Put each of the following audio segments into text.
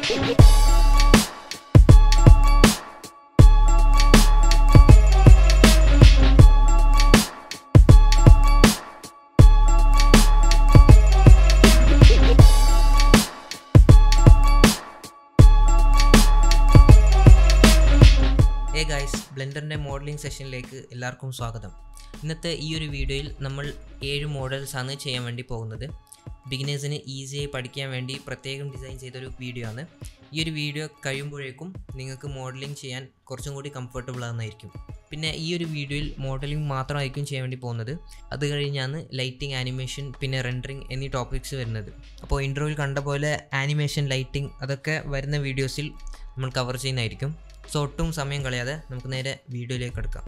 ഏ guys ബ്ലെൻഡറിൻ്റെ modelling സെഷനിലേക്ക് എല്ലാവർക്കും സ്വാഗതം ഇന്നത്തെ ഈ ഒരു വീഡിയോയിൽ നമ്മൾ ഏഴ് മോഡൽസ് ആണ് ചെയ്യാൻ വേണ്ടി പോകുന്നത് ബിഗിനേഴ്സിന് ഈസിയായി പഠിക്കാൻ വേണ്ടി പ്രത്യേകം ഡിസൈൻ ചെയ്തൊരു വീഡിയോ ആണ് ഈ ഒരു വീഡിയോ കഴിയുമ്പോഴേക്കും നിങ്ങൾക്ക് മോഡലിംഗ് ചെയ്യാൻ കുറച്ചും കൂടി കംഫർട്ടബിൾ ആണെന്നായിരിക്കും പിന്നെ ഈ ഒരു വീഡിയോയിൽ മോഡലിംഗ് മാത്രമായിരിക്കും ചെയ്യാൻ വേണ്ടി പോകുന്നത് അത് കഴിഞ്ഞാണ് ലൈറ്റിംഗ് ആനിമേഷൻ പിന്നെ റെൻഡറിങ് എന്നീ ടോപ്പിക്സ് വരുന്നത് അപ്പോൾ ഇൻട്രോയിൽ കണ്ട പോലെ ആനിമേഷൻ ലൈറ്റിംഗ് അതൊക്കെ വരുന്ന വീഡിയോസിൽ നമ്മൾ കവർ ചെയ്യുന്നതായിരിക്കും സോ ഒട്ടും സമയം കളയാതെ നമുക്ക് നേരെ വീഡിയോയിലേക്ക് എടുക്കാം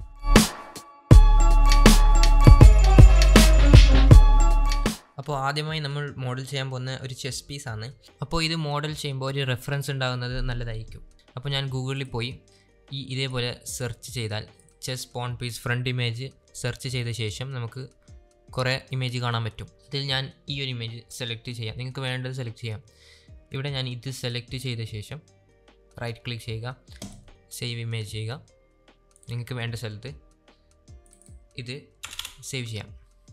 അപ്പോൾ ആദ്യമായി നമ്മൾ മോഡൽ ചെയ്യാൻ പോകുന്ന ഒരു ചെസ് പീസാണ് അപ്പോൾ ഇത് മോഡൽ ചെയ്യുമ്പോൾ ഒരു റെഫറൻസ് ഉണ്ടാകുന്നത് നല്ലതായിരിക്കും അപ്പോൾ ഞാൻ ഗൂഗിളിൽ പോയി ഈ ഇതേപോലെ സെർച്ച് ചെയ്താൽ chess pawn piece front image search ചെയ്ത ശേഷം നമുക്ക് കുറേ ഇമേജ് കാണാൻ പറ്റും ഇതിൽ ഞാൻ ഈ ഒരു ഇമേജ് സെലക്ട് ചെയ്യാം നിങ്ങൾക്ക് വേണ്ടത് സെലക്ട് ചെയ്യാം ഇവിടെ ഞാൻ ഇത് സെലക്ട് ചെയ്ത ശേഷം റൈറ്റ് ക്ലിക്ക് ചെയ്യുക സേവ് ഇമേജ് ചെയ്യുക നിങ്ങൾക്ക് വേണ്ട സ്ഥലത്ത് ഇത് സേവ് ചെയ്യാം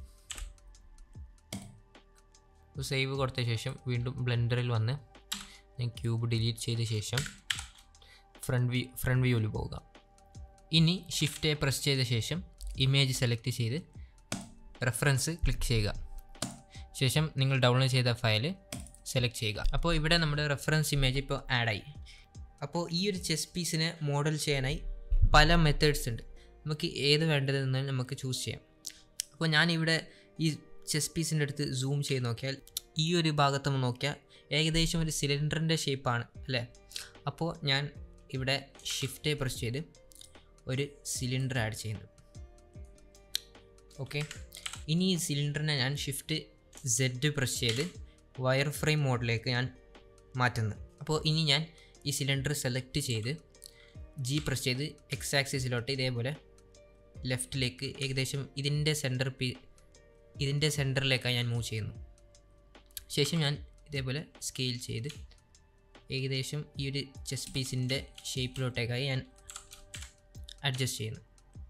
സേവ് കൊടുത്ത ശേഷം വീണ്ടും ബ്ലെൻഡറിൽ വന്ന് ഞാൻ ക്യൂബ് ഡിലീറ്റ് ചെയ്ത ശേഷം ഫ്രണ്ട് വ്യൂ ഫ്രണ്ട് വ്യൂവിൽ പോവുക ഇനി ഷിഫ്റ്റ് പ്രസ് ചെയ്ത ശേഷം ഇമേജ് സെലക്ട് ചെയ്ത് റെഫറൻസ് ക്ലിക്ക് ചെയ്യുക ശേഷം നിങ്ങൾ ഡൗൺലോഡ് ചെയ്ത ഫയൽ സെലക്ട് ചെയ്യുക അപ്പോൾ ഇവിടെ നമ്മുടെ റെഫറൻസ് ഇമേജ് ഇപ്പോൾ ആഡായി അപ്പോൾ ഈ ഒരു ചെസ് പീസിനെ മോഡൽ ചെയ്യാനായി പല മെത്തേഡ്സ് ഉണ്ട് നമുക്ക് ഏത് വേണ്ടതെന്ന് നമുക്ക് ചൂസ് ചെയ്യാം അപ്പോൾ ഞാനിവിടെ ഈ ചെസ് പീസിൻ്റെ അടുത്ത് സൂം ചെയ്ത് നോക്കിയാൽ ഈ ഒരു ഭാഗത്ത് നോക്കിയാൽ ഏകദേശം ഒരു സിലിണ്ടറിൻ്റെ ഷേപ്പാണ് അല്ലേ അപ്പോൾ ഞാൻ ഇവിടെ ഷിഫ്റ്റ് പ്രസ് ചെയ്ത് ഒരു സിലിണ്ടർ ആഡ് ചെയ്യുന്നു ഓക്കെ ഇനി ഈ സിലിണ്ടറിനെ ഞാൻ ഷിഫ്റ്റ് സെഡ് പ്രസ് ചെയ്ത് വയർ ഫ്രെയിം മോഡിലേക്ക് ഞാൻ മാറ്റുന്നു അപ്പോൾ ഇനി ഞാൻ ഈ സിലിണ്ടർ സെലക്ട് ചെയ്ത് ജി പ്രസ് ചെയ്ത് എക്സ് ആക്സിസിലോട്ട് ഇതേപോലെ ലെഫ്റ്റിലേക്ക് ഏകദേശം ഇതിൻ്റെ സെൻറ്റർ പി ഇതിൻ്റെ സെൻറ്ററിലേക്കാണ് ഞാൻ മൂവ് ചെയ്യുന്നു ശേഷം ഞാൻ ഇതേപോലെ സ്കെയിൽ ചെയ്ത് ഏകദേശം ഈ ഒരു ചെസ് പീസിൻ്റെ ഷേപ്പിലോട്ടേക്കായി ഞാൻ അഡ്ജസ്റ്റ് ചെയ്യുന്നു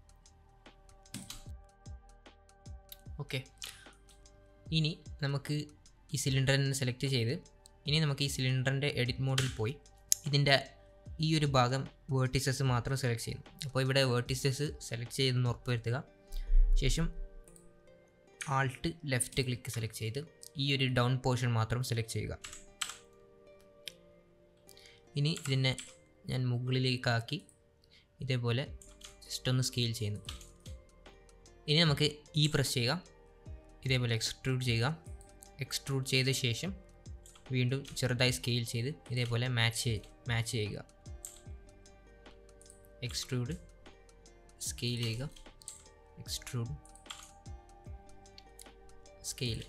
ഓക്കെ ഇനി നമുക്ക് ഈ സിലിണ്ടറിനെ സെലക്ട് ചെയ്ത് ഇനി നമുക്ക് ഈ സിലിണ്ടറിൻ്റെ എഡിറ്റ് മോഡിൽ പോയി ഇതിൻ്റെ ഈ ഒരു ഭാഗം വേർട്ടിസസ് മാത്രം സെലക്ട് ചെയ്യുന്നു അപ്പോൾ ഇവിടെ വേർട്ടിസസ് സെലക്ട് ചെയ്തെന്ന് ഉറപ്പുവരുത്തുക ശേഷം ആൾട്ട് ലെഫ്റ്റ് ക്ലിക്ക് സെലക്ട് ചെയ്ത് ഈ ഒരു ഡൗൺ പോർഷൻ മാത്രം സെലക്ട് ചെയ്യുക ഇനി ഇതിനെ ഞാൻ മുകളിലേക്കാക്കി ഇതേപോലെ ജസ്റ്റ് ഒന്ന് സ്കെയിൽ ചെയ്യുന്നു ഇനി നമുക്ക് ഈ പ്രസ് ചെയ്യുക ഇതേപോലെ എക്സ്ട്രൂഡ് ചെയ്യുക എക്സ്ട്രൂഡ് ചെയ്ത ശേഷം വീണ്ടും ചെറുതായി സ്കെയിൽ ചെയ്ത് ഇതേപോലെ മാച്ച് മാച്ച് ചെയ്യുക എക്സ്ട്രൂഡ് സ്കെയിൽ ചെയ്യുക എക്സ്ട്രൂഡ് സ്കെയിൽ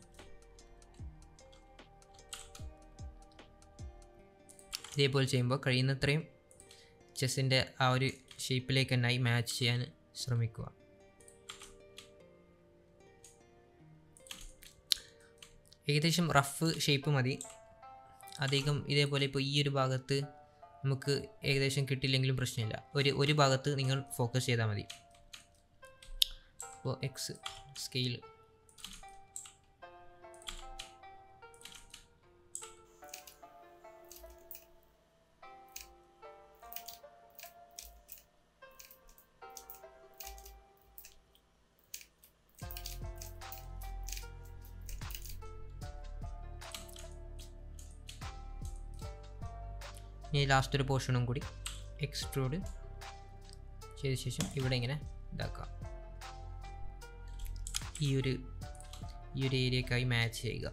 ഇതേപോലെ ചെയ്യുമ്പോൾ കഴിയുന്നത്രയും ചെസ്സിൻ്റെ ആ ഒരു ഷേപ്പിലേക്ക് തന്നെയായി മാച്ച് ചെയ്യാൻ ശ്രമിക്കുക ഏകദേശം റഫ് ഷേപ്പ് മതി അധികം ഇതേപോലെ ഇപ്പോൾ ഈ ഒരു ഭാഗത്ത് നമുക്ക് ഏകദേശം കിട്ടില്ലെങ്കിലും പ്രശ്നമില്ല ഒരു ഒരു ഭാഗത്ത് നിങ്ങൾ ഫോക്കസ് ചെയ്താൽ മതി അപ്പോൾ എക്സ് സ്കെയിൽ ഇനി ലാസ്റ്റ് ഒരു പോർഷനും കൂടി എക്സ്ട്രൂഡ് ചെയ്ത ശേഷം ഇവിടെ ഇങ്ങനെ ഇതാക്കാം ഈ ഒരു ഈ ഒരു ഏരിയക്കായി മാച്ച് ചെയ്യുക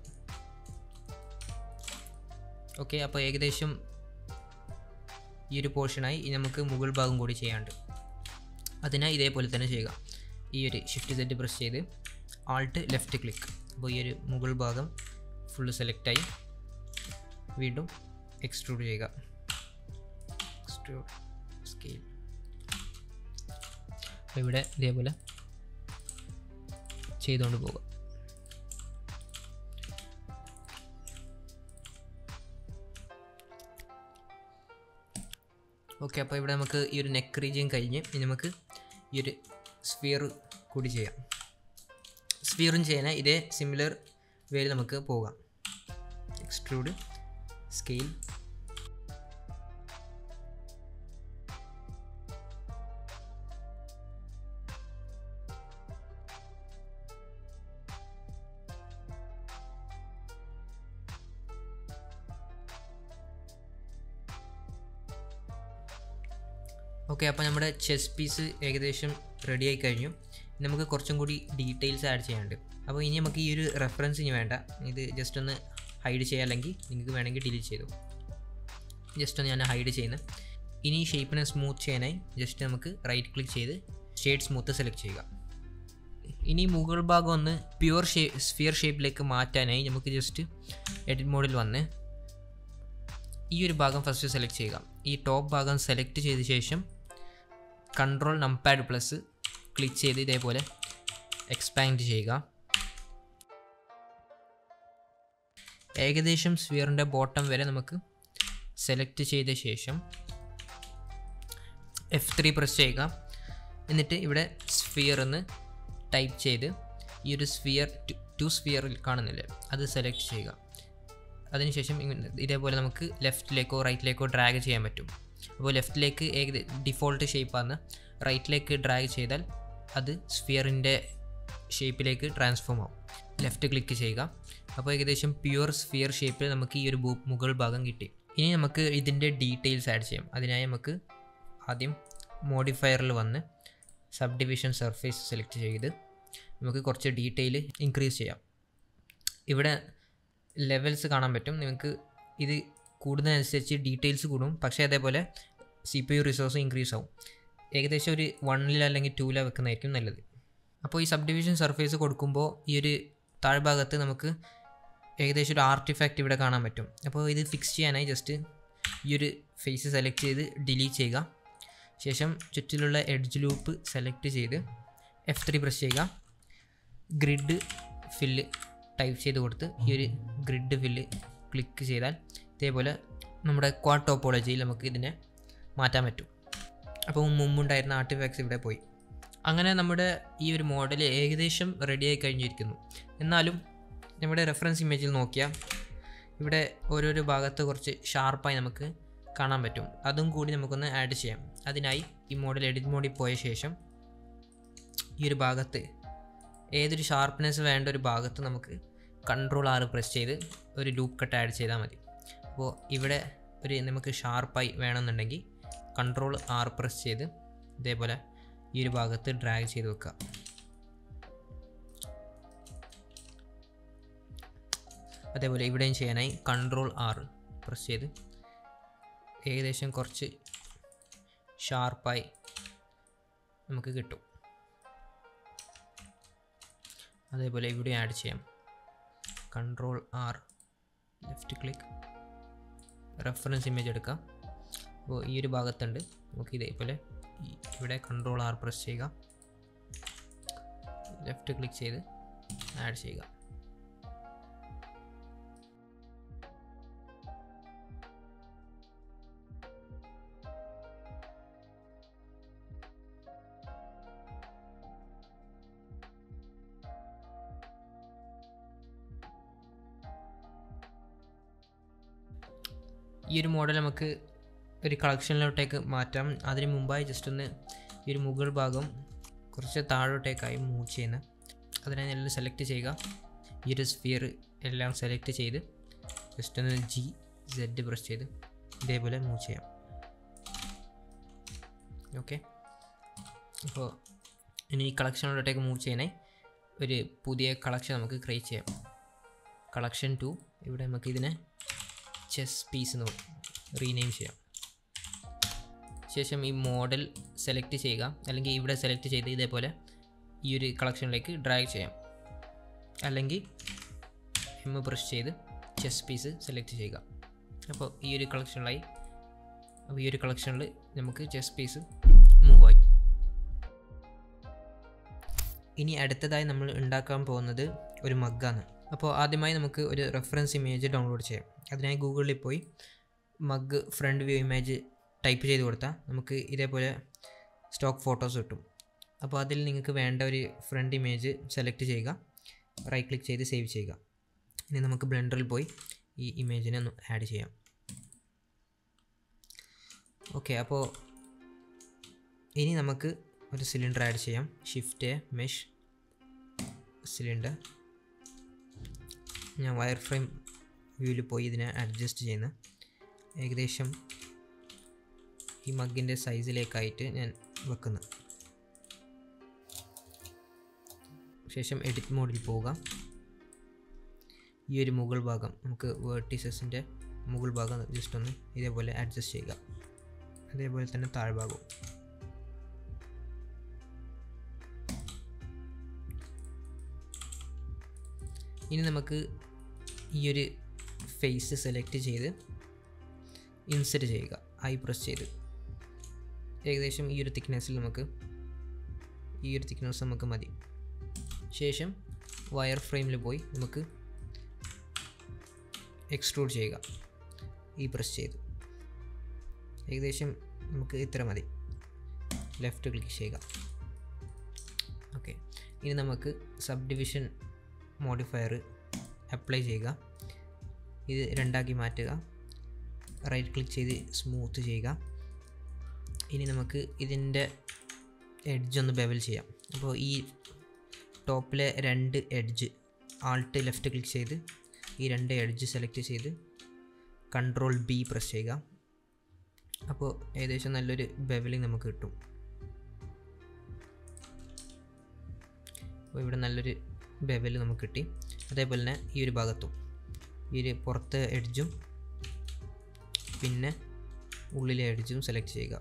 ഓക്കെ അപ്പോൾ ഏകദേശം ഈ ഒരു പോർഷനായി ഇനി നമുക്ക് മുകൾ ഭാഗം കൂടി ചെയ്യാണ്ട് അതിനായി ഇതേപോലെ തന്നെ ചെയ്യുക ഈ ഒരു ഷിഫ്റ്റ് സെറ്റ് പ്രസ് ചെയ്ത് ആൾട്ട് ലെഫ്റ്റ് ക്ലിക്ക് അപ്പോൾ ഈ ഒരു മുകൾ ഭാഗം ഫുള്ള് സെലക്റ്റായി വീണ്ടും എക്സ്ട്രൂഡ് ചെയ്യുക എക്സ്ട്രൂഡ് സ്കെയിൽ അപ്പോൾ ഇവിടെ ഇതേപോലെ ചെയ്തുകൊണ്ട് പോവുക ഓക്കെ അപ്പോൾ ഇവിടെ നമുക്ക് ഈ ഒരു നെക്ക് റീജിയൻ കഴിഞ്ഞ് ഇനി നമുക്ക് ഈ ഒരു സ്ഫിയർ കൂടി ചെയ്യാം സ്ഫിയറും ചെയ്യാൻ ഇതേ സിമിലർ വേയിൽ നമുക്ക് പോകാം എക്സ്ട്രൂഡ് സ്കെയിൽ ഓക്കെ അപ്പോൾ നമ്മുടെ ചെസ് പീസ് ഏകദേശം റെഡി ആയി കഴിഞ്ഞു ഇനി നമുക്ക് കുറച്ചും കൂടി ഡീറ്റെയിൽസ് ആഡ് ചെയ്യാനുണ്ട് അപ്പോൾ ഇനി നമുക്ക് ഈ ഒരു റെഫറൻസ് ഇനി വേണ്ട ഇത് ജസ്റ്റ് ഒന്ന് ഹൈഡ് ചെയ്യാം അല്ലെങ്കിൽ നിങ്ങൾക്ക് വേണമെങ്കിൽ ഡിലീറ്റ് ചെയ്തു ജസ്റ്റ് ഒന്ന് ഞാൻ ഹൈഡ് ചെയ്യുന്നത് ഇനി ഈ ഷേപ്പിനെ സ്മൂത്ത് ചെയ്യാനായി ജസ്റ്റ് നമുക്ക് റൈറ്റ് ക്ലിക്ക് ചെയ്ത് ഷെയ്ഡ് സ്മൂത്ത് സെലക്ട് ചെയ്യുക ഇനി മുകൾ ഭാഗം ഒന്ന് പ്യുവർ ഷേ സ്ഫിയർ ഷേപ്പിലേക്ക് മാറ്റാനായി നമുക്ക് ജസ്റ്റ് എഡിറ്റ് മോഡിൽ വന്ന് ഈ ഒരു ഭാഗം ഫസ്റ്റ് സെലക്ട് ചെയ്യുക ഈ ടോപ്പ് ഭാഗം സെലക്ട് ചെയ്ത ശേഷം കൺട്രോൾ നംപാഡ് പ്ലസ് ക്ലിക്ക് ചെയ്ത് ഇതേപോലെ എക്സ്പാൻഡ് ചെയ്യുക ഏകദേശം സ്ഫിയറിൻ്റെ ബോട്ടം വരെ നമുക്ക് സെലക്ട് ചെയ്ത ശേഷം എഫ് ത്രീ പ്രസ് ചെയ്യുക എന്നിട്ട് ഇവിടെ സ്ഫിയർ എന്ന് ടൈപ്പ് ചെയ്ത് ഈ ഒരു സ്ഫിയർ ടു സ്ഫിയറിൽ കാണുന്നില്ലേ അത് സെലക്ട് ചെയ്യുക അതിനുശേഷം ഇങ്ങനെ ഇതേപോലെ നമുക്ക് ലെഫ്റ്റിലേക്കോ റൈറ്റിലേക്കോ ഡ്രാഗ് ചെയ്യാൻ പറ്റും അപ്പോൾ ലെഫ്റ്റിലേക്ക് ഏകദേ ഡിഫോൾട്ട് ഷേപ്പാണ് റൈറ്റിലേക്ക് ഡ്രാഗ് ചെയ്താൽ അത് സ്ഫിയറിൻ്റെ ഷേപ്പിലേക്ക് ട്രാൻസ്ഫോം ആവും ലെഫ്റ്റ് ക്ലിക്ക് ചെയ്യുക അപ്പോൾ ഏകദേശം പ്യുവർ സ്ഫിയർ ഷേപ്പിൽ നമുക്ക് ഈ ഒരു ഭൂ- മുകൾ ഭാഗം കിട്ടി ഇനി നമുക്ക് ഇതിൻ്റെ ഡീറ്റെയിൽസ് ആഡ് ചെയ്യാം അതിനായി നമുക്ക് ആദ്യം മോഡിഫയറിൽ വന്ന് സബ് ഡിവിഷൻ സർഫേസ് സെലക്ട് ചെയ്ത് നമുക്ക് കുറച്ച് ഡീറ്റെയിൽ ഇൻക്രീസ് ചെയ്യാം ഇവിടെ ലെവൽസ് കാണാൻ പറ്റും നിങ്ങൾക്ക് ഇത് കൂടുന്നതനുസരിച്ച് ഡീറ്റെയിൽസ് കൂടും പക്ഷേ അതേപോലെ C P U resource increase ആവും ഏകദേശം ഒരു വണ്ണിൽ അല്ലെങ്കിൽ ടൂല വെക്കുന്നതായിരിക്കും നല്ലത് അപ്പോൾ ഈ സബ് ഡിവിഷൻ സർഫേസ് കൊടുക്കുമ്പോൾ ഈ ഒരു താഴ്ഭാഗത്ത് നമുക്ക് ഏകദേശം ഒരു ആർട്ടിഫാക്റ്റ് ഇവിടെ കാണാൻ പറ്റും അപ്പോൾ ഇത് ഫിക്സ് ചെയ്യാനായി ജസ്റ്റ് ഈ ഒരു ഫേസ് സെലക്ട് ചെയ്ത് ഡിലീറ്റ് ചെയ്യുക ശേഷം ചുറ്റിലുള്ള എഡ്ജ് ലൂപ്പ് സെലക്ട് ചെയ്ത് എഫ് ത്രീ പ്രസ് ചെയ്യുക ഗ്രിഡ് ഫില്ല് ടൈപ്പ് ചെയ്ത് കൊടുത്ത് ഈ ഒരു ഗ്രിഡ് ഫില്ല് ക്ലിക്ക് ചെയ്താൽ ഇതേപോലെ നമ്മുടെ ക്വാഡ് ടോപ്പോളജിയിൽ നമുക്ക് ഇതിനെ മാറ്റാൻ പറ്റും അപ്പോൾ മുമ്പുണ്ടായിരുന്ന ആർട്ടിഫാക്ട്സ് ഇവിടെ പോയി അങ്ങനെ നമ്മുടെ ഈ ഒരു മോഡൽ ഏകദേശം റെഡിയായി കഴിഞ്ഞിരിക്കുന്നു എന്നാലും നമ്മുടെ റെഫറൻസ് ഇമേജിൽ നോക്കിയാൽ ഇവിടെ ഓരോരോ ഭാഗത്ത് കുറച്ച് ഷാർപ്പായി നമുക്ക് കാണാൻ പറ്റും അതും കൂടി നമുക്കൊന്ന് ആഡ് ചെയ്യാം അതിനായി ഈ മോഡൽ എഡിറ്റ് മോഡിൽ പോയ ശേഷം ഈ ഒരു ഭാഗത്ത് ഏതൊരു ഷാർപ്നെസ് വേണ്ട ഒരു ഭാഗത്ത് നമുക്ക് കൺട്രോൾ ആറ് പ്രസ് ചെയ്ത് ഒരു ലൂപ്പ് കട്ട് ആഡ് ചെയ്താൽ മതി അപ്പോൾ ഇവിടെ ഒരു നമുക്ക് ഷാർപ്പായി വേണമെന്നുണ്ടെങ്കിൽ കൺട്രോൾ ആറ് പ്രസ് ചെയ്ത് ഇതേപോലെ ഈ ഒരു ഭാഗത്ത് ഡ്രാഗ് ചെയ്ത് വെക്കുക അതേപോലെ ഇവിടെയും ചെയ്യാനായി കൺട്രോൾ ആറ് പ്രസ് ചെയ്ത് ഏകദേശം കുറച്ച് ഷാർപ്പായി നമുക്ക് കിട്ടും അതേപോലെ ഇവിടെ ആഡ് ചെയ്യാം control R left click reference image എടുക്കാം അപ്പോൾ ഈ ഒരു ഭാഗത്തുണ്ട് നമുക്ക് ഇതേപോലെ ഈ ഇവിടെ കൺട്രോൾ ആർ പ്രസ് ചെയ്യുക ലെഫ്റ്റ് ക്ലിക്ക് ചെയ്ത് ആഡ് ചെയ്യുക ഈ ഒരു മോഡൽ നമുക്ക് ഒരു കളക്ഷനിലോട്ടേക്ക് മാറ്റാം അതിന് മുമ്പായി ജസ്റ്റ് ഒന്ന് ഈ ഒരു മുകൾ ഭാഗം കുറച്ച് താഴോട്ടേക്കായി മൂവ് ചെയ്യുന്ന അതിനായി എല്ലാം സെലക്ട് ചെയ്യുക ഈ ഒരു സ്ഫിയർ എല്ലാം സെലക്ട് ചെയ്ത് ജസ്റ്റ് ഒന്ന് ജി സെഡ് പ്രസ് ചെയ്ത് ഇതേപോലെ മൂവ് ചെയ്യാം ഓക്കെ അപ്പോൾ ഇനി ഈ കളക്ഷനിലോട്ടേക്ക് മൂവ് ചെയ്യാനായി ഒരു പുതിയ കളക്ഷൻ നമുക്ക് ക്രിയേറ്റ് ചെയ്യാം കളക്ഷൻ ടു ഇവിടെ നമുക്ക് ഇതിനെ ചെസ് പീസ് എന്ന് റീനെയിം ചെയ്യാം ശേഷം ഈ മോഡൽ സെലക്ട് ചെയ്യുക അല്ലെങ്കിൽ ഇവിടെ സെലക്ട് ചെയ്ത് ഇതേപോലെ ഈ ഒരു കളക്ഷനിലേക്ക് ഡ്രാഗ് ചെയ്യാം അല്ലെങ്കിൽ എം പ്രസ് ചെയ്ത് ചെസ് പീസ് സെലക്ട് ചെയ്യുക അപ്പോൾ ഈ ഒരു കളക്ഷനിലായി അപ്പോൾ ഈ ഒരു കളക്ഷനിൽ നമുക്ക് ചെസ് പീസ് മൂവായി ഇനി അടുത്തതായി നമ്മൾ ഉണ്ടാക്കാൻ പോകുന്നത് ഒരു മഗ്ഗാണ് അപ്പോൾ ആദ്യമായി നമുക്ക് ഒരു റെഫറൻസ് ഇമേജ് ഡൗൺലോഡ് ചെയ്യാം അതിനായി ഗൂഗിളിൽ പോയി mug front view image type ചെയ്ത് കൊടുത്താൽ നമുക്ക് ഇതേപോലെ സ്റ്റോക്ക് ഫോട്ടോസ് കിട്ടും അപ്പോൾ അതിൽ നിങ്ങൾക്ക് വേണ്ട ഒരു ഫ്രണ്ട് ഇമേജ് സെലക്ട് ചെയ്യുക റൈറ്റ് ക്ലിക്ക് ചെയ്ത് സേവ് ചെയ്യുക ഇനി നമുക്ക് ബ്ലെൻഡറിൽ പോയി ഈ ഇമേജിനെ ഒന്ന് ആഡ് ചെയ്യാം ഓക്കെ അപ്പോൾ ഇനി നമുക്ക് ഒരു സിലിണ്ടർ ആഡ് ചെയ്യാം ഷിഫ്റ്റ് മെഷ് സിലിണ്ടർ ഞാൻ വയർ ഫ്രെയിം വ്യൂവിൽ പോയി ഇതിനെ അഡ്ജസ്റ്റ് ചെയ്യുന്നു ഏകദേശം ഈ മഗ്ഗിൻ്റെ സൈസിലേക്കായിട്ട് ഞാൻ വെക്കുന്നു ശേഷം എഡിറ്റ് മോഡിൽ പോവുക ഈ ഒരു മുകൾ ഭാഗം നമുക്ക് വേർട്ടീസസിൻ്റെ മുകൾ ഭാഗം ജസ്റ്റ് ഒന്ന് ഇതേപോലെ അഡ്ജസ്റ്റ് ചെയ്യുക അതേപോലെ തന്നെ താഴ്ഭാഗവും ഇനി നമുക്ക് ഈ ഒരു ഫേസ് സെലക്ട് ചെയ്ത് ഇൻസെറ്റ് ചെയ്യുക ഐ പ്രസ് ചെയ്ത് ഏകദേശം ഈ ഒരു തിക്നെസ്സിൽ നമുക്ക് ഈ ഒരു തിക്നെസ് നമുക്ക് മതി ശേഷം വയർ ഫ്രെയിമിൽ പോയി നമുക്ക് എക്സ്ട്രൂഡ് ചെയ്യുക ഈ പ്രസ് ചെയ്ത് ഏകദേശം നമുക്ക് ഇത്ര മതി ലെഫ്റ്റ് ക്ലിക്ക് ചെയ്യുക ഓക്കെ ഇനി നമുക്ക് സബ് ഡിവിഷൻ മോഡിഫയർ അപ്ലൈ ചെയ്യുക ഇത് രണ്ടാക്കി മാറ്റുക റൈറ്റ് ക്ലിക്ക് ചെയ്ത് സ്മൂത്ത് ചെയ്യുക ഇനി നമുക്ക് ഇതിൻ്റെ എഡ്ജ് ഒന്ന് ബെവൽ ചെയ്യാം അപ്പോൾ ഈ ടോപ്പിലെ രണ്ട് എഡ്ജ് ആൾട്ട് ലെഫ്റ്റ് ക്ലിക്ക് ചെയ്ത് ഈ രണ്ട് എഡ്ജ് സെലക്ട് ചെയ്ത് കൺട്രോൾ ബി പ്രസ് ചെയ്യുക അപ്പോൾ ഏകദേശം നല്ലൊരു ബെവലിംഗ് നമുക്ക് കിട്ടും അപ്പോൾ ഇവിടെ നല്ലൊരു ബെവൽ നമുക്ക് കിട്ടി അതേപോലെ തന്നെ ഈ ഒരു ഭാഗത്തും ഈ ഒരു പുറത്തെ എഡ്ജും പിന്നെ ഉള്ളിലെ എഡ്ജും സെലക്ട് ചെയ്യുക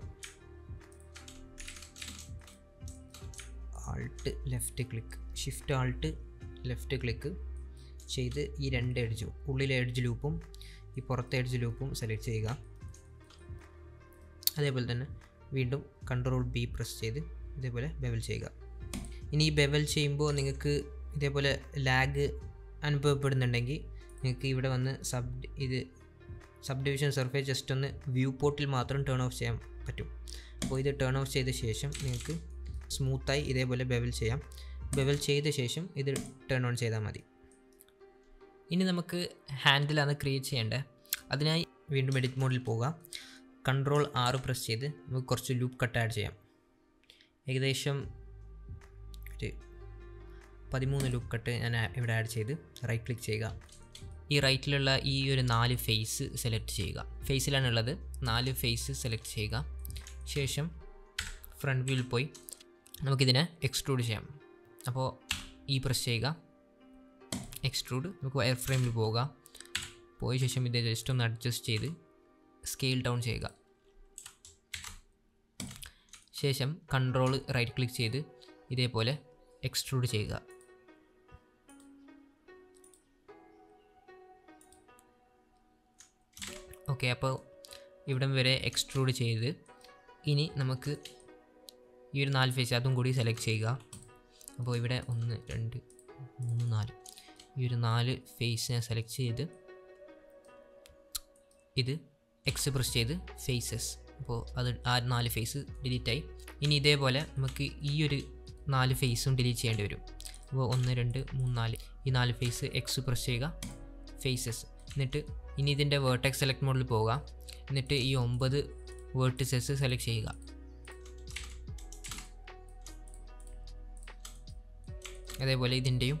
alt left click shift alt left click ചെയ്ത് ഈ രണ്ട് എഡ്ജും ഉള്ളിലെ എഡ്ജ് ലൂപ്പും ഈ പുറത്തെ എഡ്ജ് ലൂപ്പും സെലക്ട് ചെയ്യുക അതേപോലെ തന്നെ വീണ്ടും കൺട്രോൾ ബി പ്രസ് ചെയ്ത് ഇതേപോലെ ബെവൽ ചെയ്യുക ഇനി ഈ ബെവൽ ചെയ്യുമ്പോൾ നിങ്ങൾക്ക് ഇതേപോലെ ലാഗ് അനുഭവപ്പെടുന്നുണ്ടെങ്കിൽ നിങ്ങൾക്ക് ഇവിടെ വന്ന് സബ് ഇത് സബ് ഡിവിഷൻ സർഫേസ് ജസ്റ്റ് ഒന്ന് വ്യൂ പോർട്ടിൽ മാത്രം ടേൺ ഓഫ് ചെയ്യാൻ പറ്റും അപ്പോൾ ഇത് ടേൺ ഓഫ് ചെയ്ത ശേഷം നിങ്ങൾക്ക് സ്മൂത്തായി ഇതേപോലെ ബെവൽ ചെയ്യാം ബെവൽ ചെയ്ത ശേഷം ഇത് ടേൺ ഓൺ ചെയ്താൽ മതി ഇനി നമുക്ക് ഹാൻഡിലാണ് ക്രിയേറ്റ് ചെയ്യേണ്ടത് അതിനായി വീണ്ടും എഡിറ്റ് മോഡിൽ പോവുക കൺട്രോൾ ആറ് പ്രസ് ചെയ്ത് നമുക്ക് കുറച്ച് ലൂപ്പ് കട്ട് ആഡ് ചെയ്യാം ഏകദേശം ഒരു പതിമൂന്ന് ലൂപ്പ് കട്ട് ഞാൻ ഇവിടെ ആഡ് ചെയ്ത് റൈറ്റ് ക്ലിക്ക് ചെയ്യുക ഈ റൈറ്റിലുള്ള ഈ ഒരു നാല് ഫേസ് സെലക്ട് ചെയ്യുക ഫേസിലാണുള്ളത് നാല് ഫേസ് സെലക്ട് ചെയ്യുക ശേഷം ഫ്രണ്ട് വ്യൂവിൽ പോയി നമുക്കിതിനെ എക്സ്ട്രൂഡ് ചെയ്യാം അപ്പോൾ ഈ പ്രസ് ചെയ്യുക എക്സ്ട്രൂഡ് നമുക്ക് വയർ ഫ്രെയിമിൽ പോവുക പോയ ശേഷം ഇത് ജസ്റ്റ് ഒന്ന് അഡ്ജസ്റ്റ് ചെയ്ത് സ്കെയിൽ ഡൗൺ ചെയ്യുക ശേഷം കൺട്രോൾ റൈറ്റ് ക്ലിക്ക് ചെയ്ത് ഇതേപോലെ എക്സ്ട്രൂഡ് ചെയ്യുക ഓക്കെ അപ്പോൾ ഇവിടം വരെ എക്സ്ട്രൂഡ് ചെയ്ത് ഇനി നമുക്ക് ഈ ഒരു നാല് ഫേസ് അതും കൂടി സെലക്ട് ചെയ്യുക അപ്പോൾ ഇവിടെ ഒന്ന് രണ്ട് മൂന്ന് നാല് ഈ ഒരു നാല് ഫേസിനെ സെലക്ട് ചെയ്ത് ഇത് എക്സ് പ്രസ് ചെയ്ത് ഫേസസ് അപ്പോൾ അത് ആ നാല് ഫേസ് ഡിലീറ്റായി ഇനി ഇതേപോലെ നമുക്ക് ഈ ഒരു നാല് ഫേസും ഡിലീറ്റ് ചെയ്യേണ്ടി വരും അപ്പോൾ ഒന്ന് രണ്ട് മൂന്ന് നാല് ഈ നാല് ഫേസ് എക്സ് പ്രസ് ചെയ്യുക ഫേസസ് എന്നിട്ട് ഇനി ഇതിൻ്റെ വേർട്ടെക്സ് സെലക്ട് മോഡിൽ പോവുക എന്നിട്ട് ഈ ഒമ്പത് വേർട്ടിസസ് സെലക്ട് ചെയ്യുക അതേപോലെ ഇതിൻ്റെയും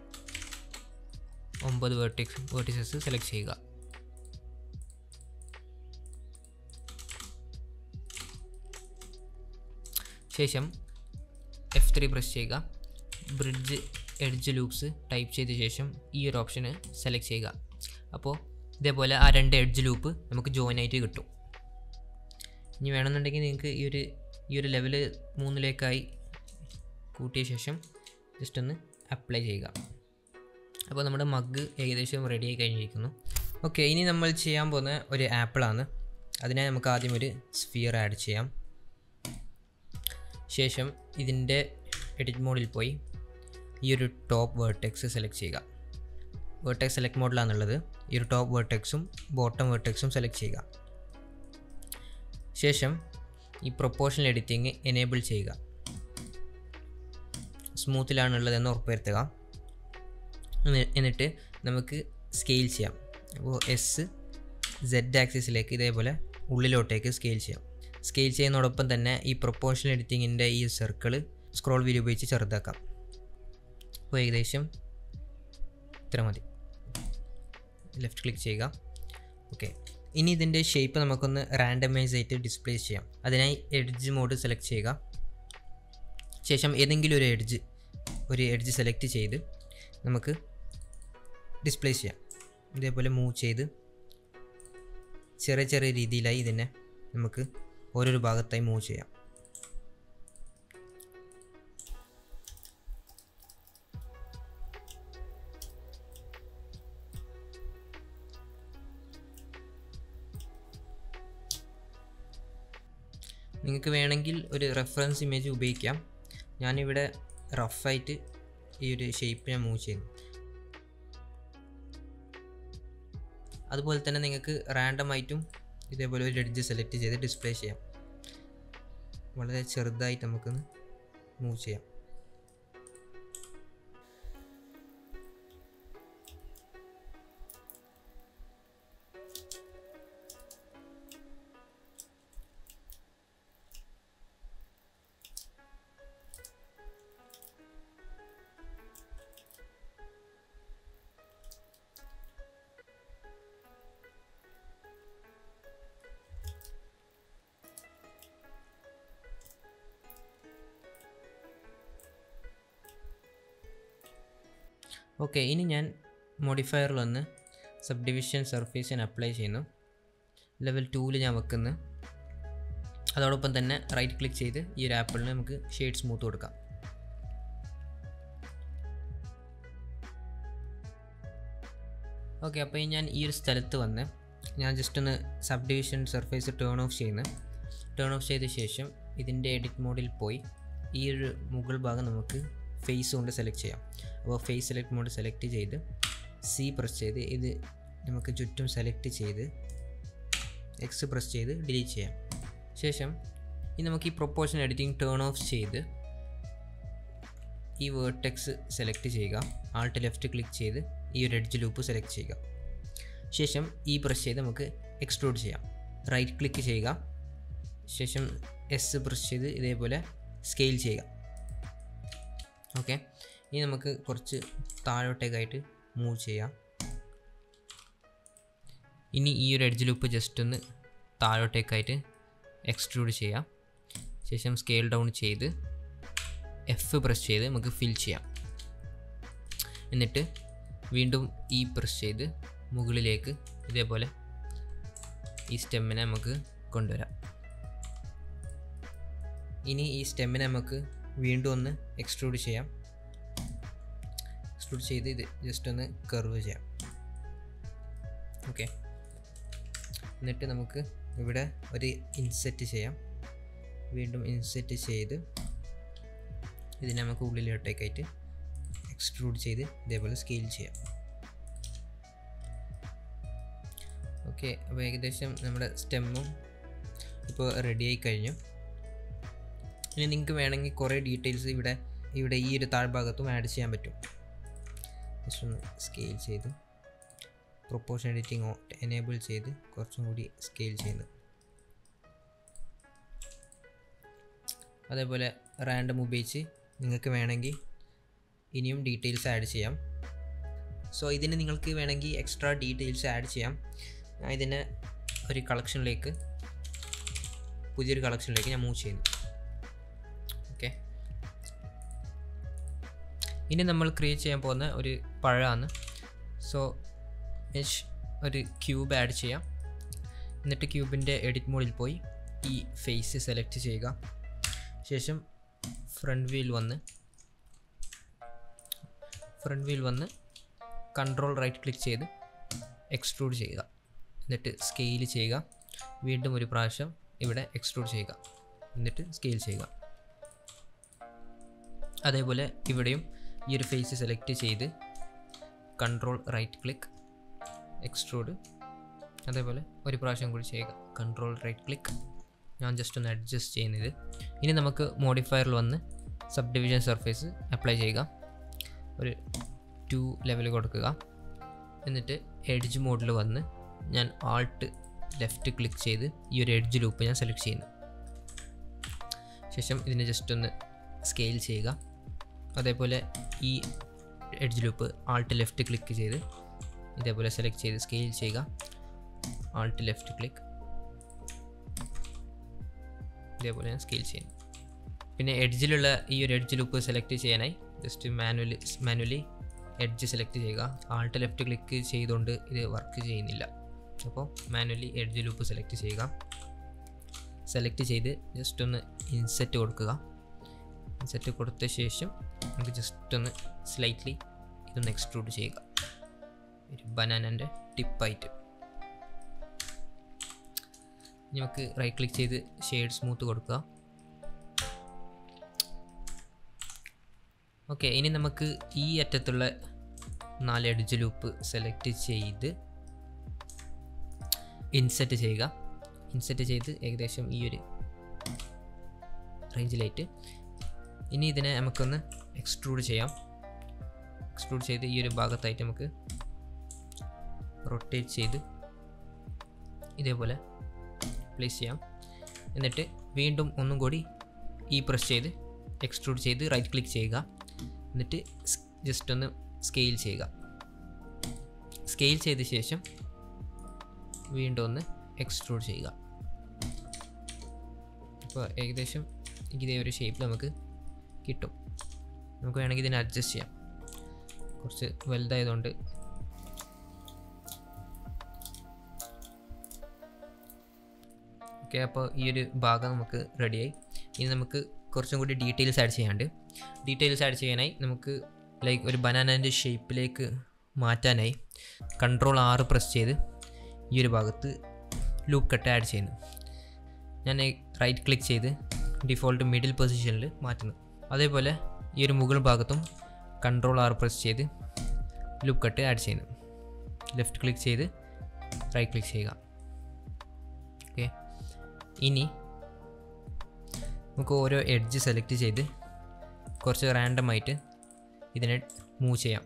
ഒമ്പത് വേർട്ടിക്സ് വേർട്ടിസസ് സെലക്ട് ചെയ്യുക ശേഷം എഫ് ത്രീ പ്രസ് ചെയ്യുക ബ്രിഡ്ജ് എഡ്ജ് ലൂപ്സ് ടൈപ്പ് ചെയ്ത ശേഷം ഈ ഒരു ഓപ്ഷന് സെലക്ട് ചെയ്യുക അപ്പോൾ ഇതേപോലെ ആ രണ്ട് എഡ്ജ് ലൂപ്പ് നമുക്ക് ജോയിൻ ആയിട്ട് കിട്ടും ഇനി വേണമെന്നുണ്ടെങ്കിൽ നിങ്ങൾക്ക് ഈ ഒരു ഈ ഒരു ലെവൽ മൂന്നിലേക്കായി കൂട്ടിയ ശേഷം ജസ്റ്റ് ഒന്ന് അപ്ലൈ ചെയ്യുക അപ്പോൾ നമ്മുടെ മഗ് ഏകദേശം റെഡി ആയി കഴിഞ്ഞിരിക്കുന്നു ഓക്കെ ഇനി നമ്മൾ ചെയ്യാൻ പോകുന്ന ഒരു ആപ്പിളാണ് അതിനായി നമുക്ക് ആദ്യം ഒരു സ്ഫിയർ ആഡ് ചെയ്യാം ശേഷം ഇതിൻ്റെ എഡിറ്റ് മോഡിൽ പോയി ഈ ഒരു ടോപ്പ് വേർട്ടെക്സ് സെലക്ട് ചെയ്യുക വേർട്ടെക്സ് സെലക്ട് മോഡിലാണുള്ളത് ഈ ഒരു ടോപ്പ് വേർട്ടെക്സും ബോട്ടം വേർട്ടെക്സും സെലക്ട് ചെയ്യുക ശേഷം ഈ പ്രൊപ്പോർഷണൽ എഡിറ്റിംഗ് എനേബിൾ ചെയ്യുക സ്മൂത്തിലാണുള്ളതെന്ന് ഉറപ്പുവരുത്തുക എന്നി- എന്നിട്ട് നമുക്ക് സ്കെയിൽ ചെയ്യാം അപ്പോൾ എസ് സെഡ് ആക്സിസിലേക്ക് ഇതേപോലെ ഉള്ളിലോട്ടേക്ക് സ്കെയിൽ ചെയ്യാം സ്കെയിൽ ചെയ്യുന്നതോടൊപ്പം തന്നെ ഈ പ്രൊപ്പോർഷണൽ എഡിറ്റിങ്ങിൻ്റെ ഈ സർക്കിൾ സ്ക്രോൾ വീൽ ഉപയോഗിച്ച് ചെറുതാക്കാം അപ്പോൾ ഏകദേശം ഇത്ര മതി ലെഫ്റ്റ് ക്ലിക്ക് ചെയ്യുക ഓക്കെ ഇനി ഇതിൻ്റെ ഷേപ്പ് നമുക്കൊന്ന് റാൻഡമൈസ് ആയിട്ട് ഡിസ്പ്ലേ ചെയ്യാം അതിനായി എഡ്ജ് മോഡ് സെലക്ട് ചെയ്യുക ശേഷം ഏതെങ്കിലും ഒരു എഡ്ജ് ഒരു എഡ്ജ് സെലക്ട് ചെയ്ത് നമുക്ക് ഡിസ്പ്ലേ ചെയ്യാം ഇതേപോലെ മൂവ് ചെയ്ത് ചെറിയ ചെറിയ രീതിയിലായി ഇതിനെ നമുക്ക് ഓരോരോ ഭാഗത്തായി മൂവ് ചെയ്യാം നിങ്ങൾക്ക് വേണമെങ്കിൽ ഒരു റെഫറൻസ് ഇമേജ് ഉപയോഗിക്കാം ഞാനിവിടെ റഫായിട്ട് ഈ ഒരു ഷേപ്പ് ഞാൻ മൂവ് ചെയ്യുന്നു അതുപോലെ തന്നെ നിങ്ങൾക്ക് റാൻഡം ആയിട്ടും ഇതേപോലെ ഒരു എഡ്ജ് സെലക്ട് ചെയ്ത് ഡിസ്പ്ലേ ചെയ്യാം വളരെ ചെറുതായിട്ട് നമുക്കൊന്ന് മൂവ് ചെയ്യാം ഓക്കെ ഇനി ഞാൻ മോഡിഫയറിൽ വന്ന് സബ് ഡിവിഷൻ സർഫേസ് ഞാൻ അപ്ലൈ ചെയ്യുന്നു ലെവൽ ടൂവിൽ ഞാൻ വെക്കുന്നു അതോടൊപ്പം തന്നെ റൈറ്റ് ക്ലിക്ക് ചെയ്ത് ഈ ഒരു ആപ്പിളിന് നമുക്ക് ഷെയ്ഡ് സ്മൂത്ത് കൊടുക്കാം ഓക്കെ അപ്പോൾ ഞാൻ ഈ ഒരു സ്ഥലത്ത് വന്ന് ഞാൻ ജസ്റ്റ് ഒന്ന് subdivision surface turn off ചെയ്യുന്നു ടേൺ ഓഫ് ചെയ്ത ശേഷം ഇതിൻ്റെ എഡിറ്റ് മോഡിൽ പോയി ഈ ഒരു മുകൾ ഭാഗം നമുക്ക് ഫേസ് കൊണ്ട് സെലക്ട് ചെയ്യാം അപ്പോൾ ഫേസ് സെലക്ട് മോഡ് സെലക്ട് ചെയ്ത് സി പ്രസ് ചെയ്ത് ഇത് നമുക്ക് ചുറ്റും സെലക്ട് ചെയ്ത് എക്സ് പ്രസ് ചെയ്ത് ഡിലീറ്റ് ചെയ്യാം ശേഷം ഇനി നമുക്ക് ഈ പ്രൊപ്പോർഷൻ എഡിറ്റിംഗ് ടേൺ ഓഫ് ചെയ്ത് ഈ വേർട്ടെക്സ് സെലക്ട് ചെയ്യുക ആൾട്ട് ലെഫ്റ്റ് ക്ലിക്ക് ചെയ്ത് ഈ ഒരു എഡ്ജ് ലൂപ്പ് സെലക്ട് ചെയ്യുക ശേഷം ഈ പ്രസ് ചെയ്ത് നമുക്ക് എക്സ്ട്രൂഡ് ചെയ്യാം റൈറ്റ് ക്ലിക്ക് ചെയ്യുക ശേഷം എസ് പ്രസ് ചെയ്ത് ഇതേപോലെ സ്കെയിൽ ചെയ്യുക ഓക്കെ ഇനി നമുക്ക് കുറച്ച് താഴോട്ടേക്കായിട്ട് മൂവ് ചെയ്യാം ഇനി ഈ ഒരു എഡ്ജ് ലൂപ്പ് ജസ്റ്റ് ഒന്ന് താഴോട്ടേക്കായിട്ട് എക്സ്ട്രൂഡ് ചെയ്യാം ശേഷം സ്കെയിൽ ഡൗൺ ചെയ്ത് എഫ് പ്രസ് ചെയ്ത് നമുക്ക് ഫിൽ ചെയ്യാം എന്നിട്ട് വീണ്ടും ഈ പ്രസ് ചെയ്ത് മുകളിലേക്ക് ഇതേപോലെ ഈ സ്റ്റെമ്മിനെ നമുക്ക് കൊണ്ടുവരാം ഇനി ഈ സ്റ്റെമ്മിനെ നമുക്ക് വീണ്ടും ഒന്ന് എക്സ്ട്രൂഡ് ചെയ്യാം എക്സ്ട്രൂഡ് ചെയ്ത് ഇത് ജസ്റ്റ് ഒന്ന് കർവ് ചെയ്യാം ഓക്കെ എന്നിട്ട് നമുക്ക് ഇവിടെ ഒരു ഇൻസെറ്റ് ചെയ്യാം വീണ്ടും ഇൻസെറ്റ് ചെയ്ത് ഇതിനെ നമുക്ക് ഉള്ളിലോട്ടേക്കായിട്ട് എക്സ്ട്രൂഡ് ചെയ്ത് ഇതേപോലെ സ്കെയിൽ ചെയ്യാം ഓക്കെ അപ്പോൾ ഏകദേശം നമ്മുടെ സ്റ്റെമ്മും ഇപ്പോൾ റെഡി ആയി കഴിഞ്ഞു ഇനി നിങ്ങൾക്ക് വേണമെങ്കിൽ കുറേ ഡീറ്റെയിൽസ് ഇവിടെ ഇവിടെ ഈ ഒരു താഴ്ഭാഗത്തും ആഡ് ചെയ്യാൻ പറ്റും ജസ്റ്റ് ഒന്ന് സ്കെയിൽ ചെയ്ത് പ്രൊപ്പോർഷൻ എഡിറ്റിംഗ് എനേബിൾ ചെയ്ത് കുറച്ചും കൂടി സ്കെയിൽ ചെയ്യുന്നത് അതേപോലെ റാൻഡം ഉപയോഗിച്ച് നിങ്ങൾക്ക് വേണമെങ്കിൽ ഇനിയും ഡീറ്റെയിൽസ് ആഡ് ചെയ്യാം സോ ഇതിന് നിങ്ങൾക്ക് വേണമെങ്കിൽ എക്സ്ട്രാ ഡീറ്റെയിൽസ് ആഡ് ചെയ്യാം ഞാൻ ഇതിനെ ഒരു കളക്ഷനിലേക്ക് പുതിയൊരു കളക്ഷനിലേക്ക് ഞാൻ മൂവ് ചെയ്യുന്നു ഓക്കെ ഇനി നമ്മൾ ക്രിയേറ്റ് ചെയ്യാൻ പോകുന്ന ഒരു പഴമാണ് സോ എച്ച് ഒരു ക്യൂബ് ആഡ് ചെയ്യാം എന്നിട്ട് ക്യൂബിൻ്റെ എഡിറ്റ് മോഡിൽ പോയി ഈ ഫേസ് സെലക്ട് ചെയ്യുക ശേഷം ഫ്രണ്ട് വീൽ വന്ന് ഫ്രണ്ട് വീൽ വന്ന് കൺട്രോൾ റൈറ്റ് ക്ലിക്ക് ചെയ്ത് എക്സ്ട്രൂഡ് ചെയ്യുക എന്നിട്ട് സ്കെയിൽ ചെയ്യുക വീണ്ടും ഒരു പ്രാവശ്യം ഇവിടെ എക്സ്ട്രൂഡ് ചെയ്യുക എന്നിട്ട് സ്കെയിൽ ചെയ്യുക അതേപോലെ ഇവിടെയും ഈ ഒരു ഫേസ് സെലക്ട് ചെയ്ത് കൺട്രോൾ റൈറ്റ് ക്ലിക്ക് എക്സ്ട്രൂഡ് അതേപോലെ ഒരു പ്രാവശ്യം കൂടി ചെയ്യുക കൺട്രോൾ റൈറ്റ് ക്ലിക്ക് ഞാൻ ജസ്റ്റ് ഒന്ന് അഡ്ജസ്റ്റ് ചെയ്യുന്നത് ഇനി നമുക്ക് മോഡിഫയറിൽ വന്ന് സബ് ഡിവിഷൻ സർഫേസ് അപ്ലൈ ചെയ്യുക ഒരു ടു ലെവൽ കൊടുക്കുക എന്നിട്ട് എഡ്ജ് മോഡിൽ വന്ന് ഞാൻ ആൾട്ട് ലെഫ്റ്റ് ക്ലിക്ക് ചെയ്ത് ഈ ഒരു എഡ്ജ് ലൂപ്പ് ഞാൻ സെലക്ട് ചെയ്യുന്നു ശേഷം ഇതിനെ ജസ്റ്റ് ഒന്ന് സ്കെയിൽ ചെയ്യുക അതേപോലെ ഈ edge loop alt left click ചെയ്ത് ഇതേപോലെ സെലക്ട് ചെയ്ത് സ്കെയിൽ ചെയ്യുക ആൾട്ട് ലെഫ്റ്റ് ക്ലിക്ക് ഇതേപോലെ ഞാൻ സ്കെയിൽ ചെയ്യുന്നു പിന്നെ എഡ്ജിലുള്ള ഈ ഒരു എഡ്ജ് ലൂപ്പ് സെലക്ട് ചെയ്യാനായി just manually manually edge select ചെയ്യുക ആൾട്ട് ലെഫ്റ്റ് ക്ലിക്ക് ചെയ്തുകൊണ്ട് ഇത് വർക്ക് ചെയ്യുന്നില്ല അപ്പോൾ മാനുവലി എഡ്ജ് ലൂപ്പ് സെലക്ട് ചെയ്യുക സെലക്ട് ചെയ്ത് ജസ്റ്റ് ഒന്ന് ഇൻസെറ്റ് കൊടുക്കുക ഇൻസെറ്റ് കൊടുത്ത ശേഷം നമുക്ക് ജസ്റ്റ് ഒന്ന് സ്ലൈറ്റ്ലി ഇതൊന്ന് എക്സ്ട്രൂഡ് ചെയ്യുക ഒരു ബനാനൻ്റെ ടിപ്പായിട്ട് ഇനി നമുക്ക് റൈറ്റ് ക്ലിക്ക് ചെയ്ത് ഷെയ്ഡ് സ്മൂത്ത് കൊടുക്കുക ഓക്കെ ഇനി നമുക്ക് ഈ അറ്റത്തുള്ള നാല് എഡ്ജ് ലൂപ്പ് സെലക്ട് ചെയ്ത് ഇൻസെറ്റ് ചെയ്യുക ഇൻസെറ്റ് ചെയ്ത് ഏകദേശം ഈ ഒരു റേഞ്ചിലായിട്ട് ഇനി ഇതിനെ നമുക്കൊന്ന് എക്സ്ട്രൂഡ് ചെയ്യാം എക്സ്ട്രൂഡ് ചെയ്ത് ഈ ഒരു ഭാഗത്തായിട്ട് നമുക്ക് റൊട്ടേറ്റ് ചെയ്ത് ഇതേപോലെ പ്ലേസ് ചെയ്യാം എന്നിട്ട് വീണ്ടും ഒന്നും കൂടി ഈ പ്രസ് ചെയ്ത് എക്സ്ട്രൂഡ് ചെയ്ത് റൈറ്റ് ക്ലിക്ക് ചെയ്യുക എന്നിട്ട് ജസ്റ്റ് ഒന്ന് സ്കെയിൽ ചെയ്യുക സ്കെയിൽ ചെയ്ത ശേഷം വീണ്ടും ഒന്ന് എക്സ്ട്രൂഡ് ചെയ്യുക അപ്പോൾ ഏകദേശം ഇതേ ഒരു ഷേപ്പിൽ നമുക്ക് കിട്ടും നമുക്ക് വേണമെങ്കിൽ ഇതിനെ അഡ്ജസ്റ്റ് ചെയ്യാം കുറച്ച് വലുതായതുകൊണ്ട് ഓക്കെ അപ്പോൾ ഈ ഒരു ഭാഗം നമുക്ക് റെഡിയായി ഇനി നമുക്ക് കുറച്ചും കൂടി ഡീറ്റെയിൽസ് ആഡ് ചെയ്യാണ്ട് ഡീറ്റെയിൽസ് ആഡ് ചെയ്യാനായി നമുക്ക് ലൈക്ക് ഒരു ബനാനൻ്റെ ഷേപ്പിലേക്ക് മാറ്റാനായി കൺട്രോൾ ആറ് പ്രസ് ചെയ്ത് ഈ ഒരു ഭാഗത്ത് ലൂപ്പ് കട്ട് ആഡ് ചെയ്യുന്നു ഞാൻ റൈറ്റ് ക്ലിക്ക് ചെയ്ത് ഡിഫോൾട്ട് മിഡിൽ പൊസിഷനിൽ മാറ്റുന്നു അതേപോലെ ഈ ഒരു മുകൾ ഭാഗത്തും കൺട്രോൾ ആർ പ്രസ് ചെയ്ത് ലൂപ്പ് കട്ട് ആഡ് ചെയ്യുന്നു ലെഫ്റ്റ് ക്ലിക്ക് ചെയ്ത് റൈറ്റ് ക്ലിക്ക് ചെയ്യുക ഓക്കെ ഇനി നമുക്ക് ഓരോ എഡ്ജ് സെലക്ട് ചെയ്ത് കുറച്ച് റാൻഡമായിട്ട് ഇതിനെ മൂവ് ചെയ്യാം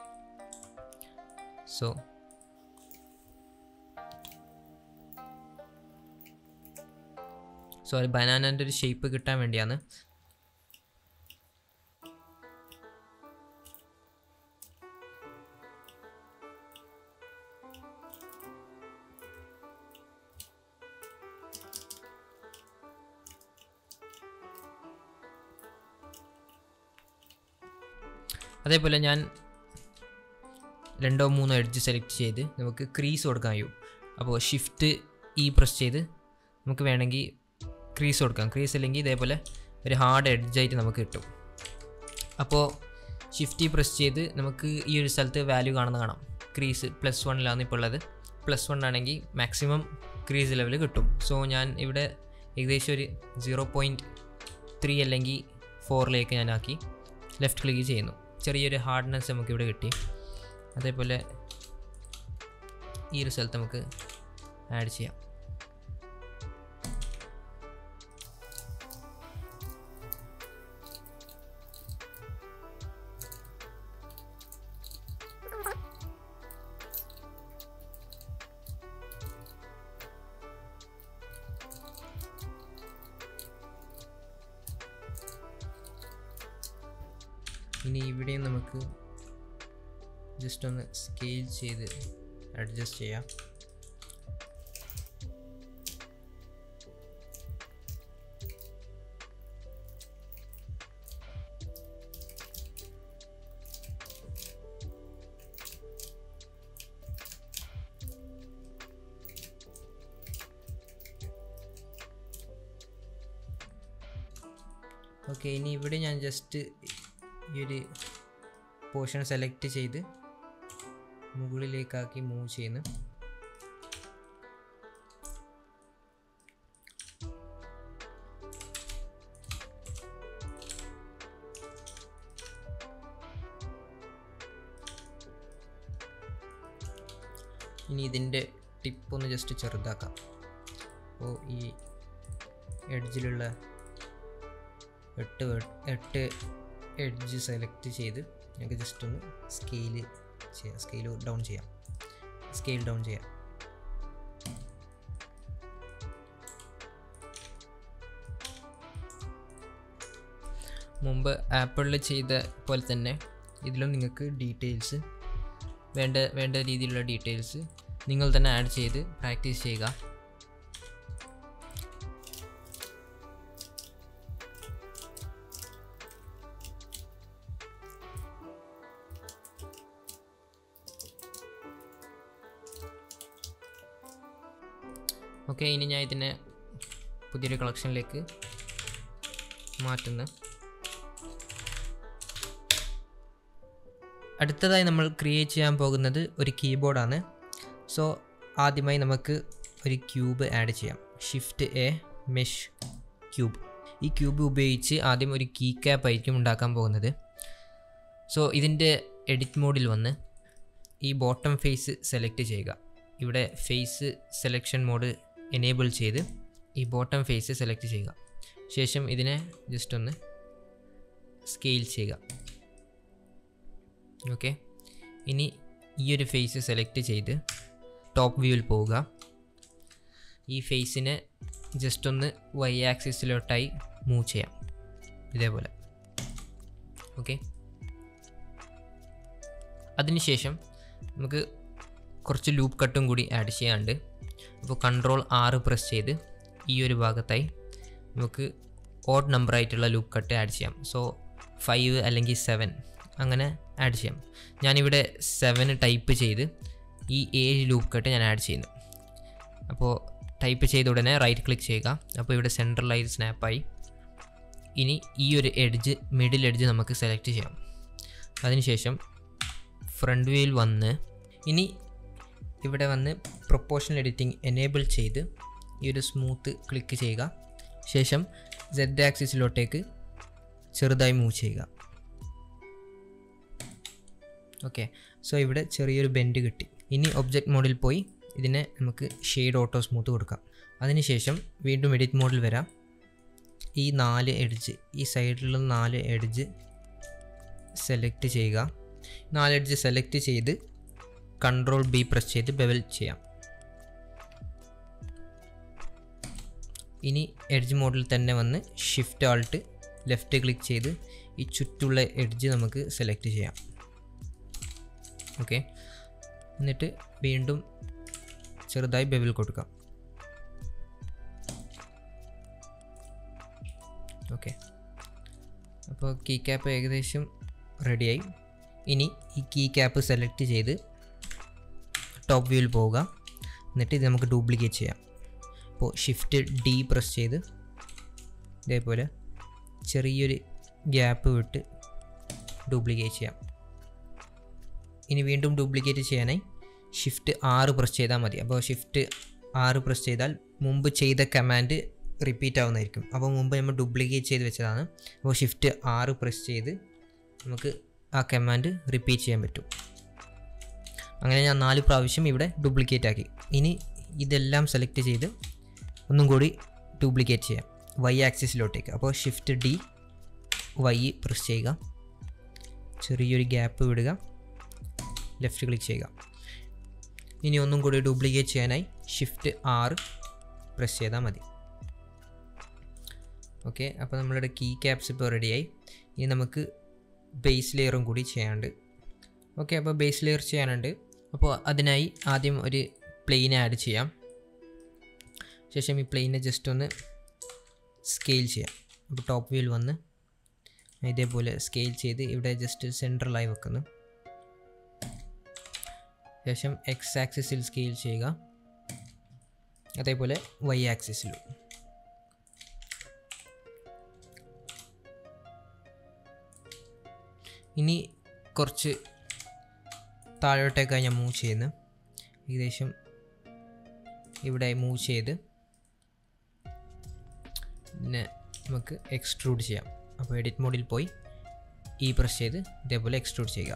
സോ സോ അത് ബനാനൻ്റെ ഒരു ഷേപ്പ് കിട്ടാൻ വേണ്ടിയാണ് അതേപോലെ ഞാൻ രണ്ടോ മൂന്നോ എഡ്ജ് സെലക്ട് ചെയ്ത് നമുക്ക് ക്രീസ് കൊടുക്കാൻ കഴിയും അപ്പോൾ ഷിഫ്റ്റ് ഈ പ്രസ് ചെയ്ത് നമുക്ക് വേണമെങ്കിൽ ക്രീസ് കൊടുക്കാം ക്രീസ് അല്ലെങ്കിൽ ഇതേപോലെ ഒരു ഹാർഡ് എഡ്ജായിട്ട് നമുക്ക് കിട്ടും അപ്പോൾ ഷിഫ്റ്റ് പ്രസ് ചെയ്ത് നമുക്ക് ഈ ഒരു സ്ഥലത്ത് വാല്യൂ കാണുന്ന കാണാം ക്രീസ് പ്ലസ് വണ്ണിലാണ് ഇപ്പോൾ ഉള്ളത് പ്ലസ് വൺ ആണെങ്കിൽ മാക്സിമം ക്രീസ് ലെവൽ കിട്ടും സോ ഞാൻ ഇവിടെ ഏകദേശം ഒരു സീറോ പോയിൻറ്റ് ത്രീ അല്ലെങ്കിൽ ഫോറിലേക്ക് ഞാൻ ആക്കി ലെഫ്റ്റ് ക്ലിക്ക് ചെയ്യുന്നു ചെറിയൊരു ഹാർഡ്നെസ് നമുക്ക് ഇവിടെ കിട്ടി അതേപോലെ ഈ ഒരു സ്ഥലത്ത് നമുക്ക് ആഡ് ചെയ്യാം ഇനി ഇവിടെയും നമുക്ക് ജസ്റ്റ് ഒന്ന് സ്കെയിൽ ചെയ്ത് അഡ്ജസ്റ്റ് ചെയ്യാം ഓക്കെ ഇനി ഇവിടെ ഞാൻ ജസ്റ്റ് ഈ ഒരു പോർഷൻ സെലക്ട് ചെയ്ത് മുകളിലേക്കാക്കി മൂവ് ചെയ്യുന്നു ഇനി ഇതിൻ്റെ ടിപ്പ് ഒന്ന് ജസ്റ്റ് ചെറുതാക്കാം അപ്പോൾ ഈ എഡ്ജിലുള്ള എട്ട് വേ- എട്ട് എഡ്ജ് സെലക്ട് ചെയ്ത് ഞങ്ങൾക്ക് ജസ്റ്റ് ഒന്ന് സ്കെയിൽ ചെയ്യാം സ്കെയിൽ ഡൗൺ ചെയ്യാം സ്കെയിൽ ഡൗൺ ചെയ്യാം മുമ്പ് ആപ്പിളിൽ ചെയ്ത പോലെ തന്നെ ഇതിലും നിങ്ങൾക്ക് ഡീറ്റെയിൽസ് വേണ്ട വേണ്ട രീതിയിലുള്ള ഡീറ്റെയിൽസ് നിങ്ങൾ തന്നെ ആഡ് ചെയ്ത് പ്രാക്ടീസ് ചെയ്യുക ഓക്കെ ഇനി ഞാൻ ഇതിനെ പുതിയൊരു കളക്ഷനിലേക്ക് മാറ്റുന്നു അടുത്തതായി നമ്മൾ ക്രിയേറ്റ് ചെയ്യാൻ പോകുന്നത് ഒരു കീബോർഡാണ് സോ ആദ്യമായി നമുക്ക് ഒരു ക്യൂബ് ആഡ് ചെയ്യാം ഷിഫ്റ്റ് എ മെഷ് ക്യൂബ് ഈ ക്യൂബ് ഉപയോഗിച്ച് ആദ്യം ഒരു കീ ക്യാപ്പ് ആയിരിക്കും ഉണ്ടാക്കാൻ പോകുന്നത് സോ ഇതിൻ്റെ എഡിറ്റ് മോഡിൽ വന്ന് ഈ ബോട്ടം ഫേസ് സെലക്ട് ചെയ്യുക ഇവിടെ ഫേസ് സെലക്ഷൻ മോഡ് എനേബിൾ ചെയ്ത് ഈ ബോട്ടം ഫേസ് സെലക്ട് ചെയ്യുക ശേഷം ഇതിനെ ജസ്റ്റ് ഒന്ന് സ്കെയിൽ ചെയ്യുക ഓക്കെ ഇനി ഈ ഒരു ഫേസ് സെലക്ട് ചെയ്ത് ടോപ്പ് വ്യൂവിൽ പോവുക ഈ ഫേസിനെ ജസ്റ്റ് ഒന്ന് വൈ ആക്സിസിലോട്ടായി മൂവ് ചെയ്യാം ഇതേപോലെ ഓക്കെ അതിനുശേഷം നമുക്ക് കുറച്ച് ലൂപ്പ് കട്ടും കൂടി ആഡ് ചെയ്യാനുണ്ട് അപ്പോൾ കൺട്രോൾ ആറ് പ്രസ് ചെയ്ത് ഈ ഒരു ഭാഗത്തായി നമുക്ക് ഓഡ് നമ്പർ ആയിട്ടുള്ള ലൂപ്പ് കട്ട് ആഡ് ചെയ്യാം സോ ഫൈവ് അല്ലെങ്കിൽ സെവൻ അങ്ങനെ ആഡ് ചെയ്യാം ഞാനിവിടെ സെവന് ടൈപ്പ് ചെയ്ത് ഈ ഏഴ് ലൂപ്പ് കട്ട് ഞാൻ ആഡ് ചെയ്യുന്നു അപ്പോൾ ടൈപ്പ് ചെയ്ത ഉടനെ റൈറ്റ് ക്ലിക്ക് ചെയ്യുക അപ്പോൾ ഇവിടെ സെൻട്രലായി സ്നാപ്പായി ഇനി ഈ ഒരു എഡ്ജ് മിഡിൽ എഡ്ജ് നമുക്ക് സെലക്ട് ചെയ്യാം അതിനുശേഷം ഫ്രണ്ട് വ്യൂയിൽ വന്ന് ഇനി ഇവിടെ വന്ന് പ്രൊപ്പോഷണൽ എഡിറ്റിംഗ് എനേബിൾ ചെയ്ത് ഈ ഒരു സ്മൂത്ത് ക്ലിക്ക് ചെയ്യുക ശേഷം സെഡ് ആക്സിസിലോട്ടേക്ക് ചെറുതായി മൂവ് ചെയ്യുക ഓക്കെ സോ ഇവിടെ ചെറിയൊരു ബെൻഡ് കിട്ടി ഇനി ഒബ്ജക്റ്റ് മോഡിൽ പോയി ഇതിനെ നമുക്ക് ഷെയ്ഡ് ഓട്ടോ സ്മൂത്ത് കൊടുക്കാം അതിനുശേഷം വീണ്ടും എഡിറ്റ് മോഡിൽ വരാം ഈ നാല് എഡ്ജ് ഈ സൈഡിലുള്ള നാല് എഡ്ജ് സെലക്ട് ചെയ്യുക നാല് എഡ്ജ് സെലക്ട് ചെയ്ത് കൺട്രോൾ ബി പ്രസ് ചെയ്ത് ബെവൽ ചെയ്യാം ഇനി എഡ്ജ് മോഡിൽ തന്നെ വന്ന് ഷിഫ്റ്റ് ആൾട്ട് ലെഫ്റ്റ് ക്ലിക്ക് ചെയ്ത് ഈ ചുറ്റുള്ള എഡ്ജ് നമുക്ക് സെലക്ട് ചെയ്യാം ഓക്കെ എന്നിട്ട് വീണ്ടും ചെറുതായി ബെവിൽ കൊടുക്കാം ഓക്കെ അപ്പോൾ കീ ക്യാപ്പ് ഏകദേശം റെഡിയായി ഇനി ഈ കീ ക്യാപ്പ് സെലക്ട് ചെയ്ത് ടോപ്പ് വ്യൂവിൽ പോവുക എന്നിട്ട് ഇത് നമുക്ക് ഡ്യൂപ്ലിക്കേറ്റ് ചെയ്യാം അപ്പോൾ ഷിഫ്റ്റ് ഡി പ്രസ് ചെയ്ത് ഇതേപോലെ ചെറിയൊരു ഗ്യാപ്പ് വിട്ട് ഡ്യൂപ്ലിക്കേറ്റ് ചെയ്യാം ഇനി വീണ്ടും ഡ്യൂപ്ലിക്കേറ്റ് ചെയ്യാനായി ഷിഫ്റ്റ് ആറ് പ്രസ് ചെയ്താൽ മതി അപ്പോൾ ഷിഫ്റ്റ് ആറ് പ്രസ് ചെയ്താൽ മുമ്പ് ചെയ്ത കമാൻഡ് റിപ്പീറ്റ് ആവുന്നതായിരിക്കും അപ്പോൾ മുമ്പ് നമ്മൾ ഡ്യൂപ്ലിക്കേറ്റ് ചെയ്ത് വെച്ചതാണ് അപ്പോൾ ഷിഫ്റ്റ് ആറ് പ്രസ് ചെയ്ത് നമുക്ക് ആ കമാൻഡ് റിപ്പീറ്റ് ചെയ്യാൻ പറ്റും അങ്ങനെ ഞാൻ നാല് പ്രാവശ്യം ഇവിടെ ഡ്യൂപ്ലിക്കേറ്റ് ആക്കി ഇനി ഇതെല്ലാം സെലക്ട് ചെയ്ത് ഒന്നും കൂടി ഡ്യൂപ്ലിക്കേറ്റ് ചെയ്യാം വൈ ആക്സിസിലോട്ടേക്ക് അപ്പോൾ ഷിഫ്റ്റ് ഡി വൈ പ്രസ് ചെയ്യുക ചെറിയൊരു ഗ്യാപ്പ് വിടുക ലെഫ്റ്റ് ക്ലിക്ക് ചെയ്യുക ഇനി ഒന്നും കൂടി ഡ്യൂപ്ലിക്കേറ്റ് ചെയ്യാനായി ഷിഫ്റ്റ് ആറ് പ്രസ് ചെയ്താൽ മതി ഓക്കെ അപ്പോൾ നമ്മളുടെ കീ ക്യാപ്സ് ഇപ്പോൾ റെഡിയായി ഇനി നമുക്ക് ബേസ് ലെയറും കൂടി ചെയ്യാനുണ്ട് ഓക്കെ അപ്പോൾ ബേസ് ലെയർ ചെയ്യാനുണ്ട് അപ്പോൾ അതിനായി ആദ്യം ഒരു പ്ലെയിൻ ആഡ് ചെയ്യാം ശേഷം ഈ പ്ലെയിനെ ജസ്റ്റ് ഒന്ന് സ്കെയിൽ ചെയ്യാം അപ്പോൾ ടോപ്പ് വ്യൂവിൽ വന്ന് ഇതേപോലെ സ്കെയിൽ ചെയ്ത് ഇവിടെ ജസ്റ്റ് സെൻട്രലായി വെക്കുന്നു ശേഷം എക്സ് ആക്സിസിൽ സ്കെയിൽ ചെയ്യുക അതേപോലെ വൈ ആക്സിസിലും ഇനി കുറച്ച് താഴോട്ടേക്കാണ് ഞാൻ മൂവ് ചെയ്യുന്നത് ഏകദേശം ഇവിടെ മൂവ് ചെയ്ത് പിന്നെ നമുക്ക് എക്സ്ട്രൂഡ് ചെയ്യാം അപ്പോൾ എഡിറ്റ് മോഡിൽ പോയി ഈ പ്രസ് ചെയ്ത് ഇതേപോലെ എക്സ്ട്രൂഡ് ചെയ്യുക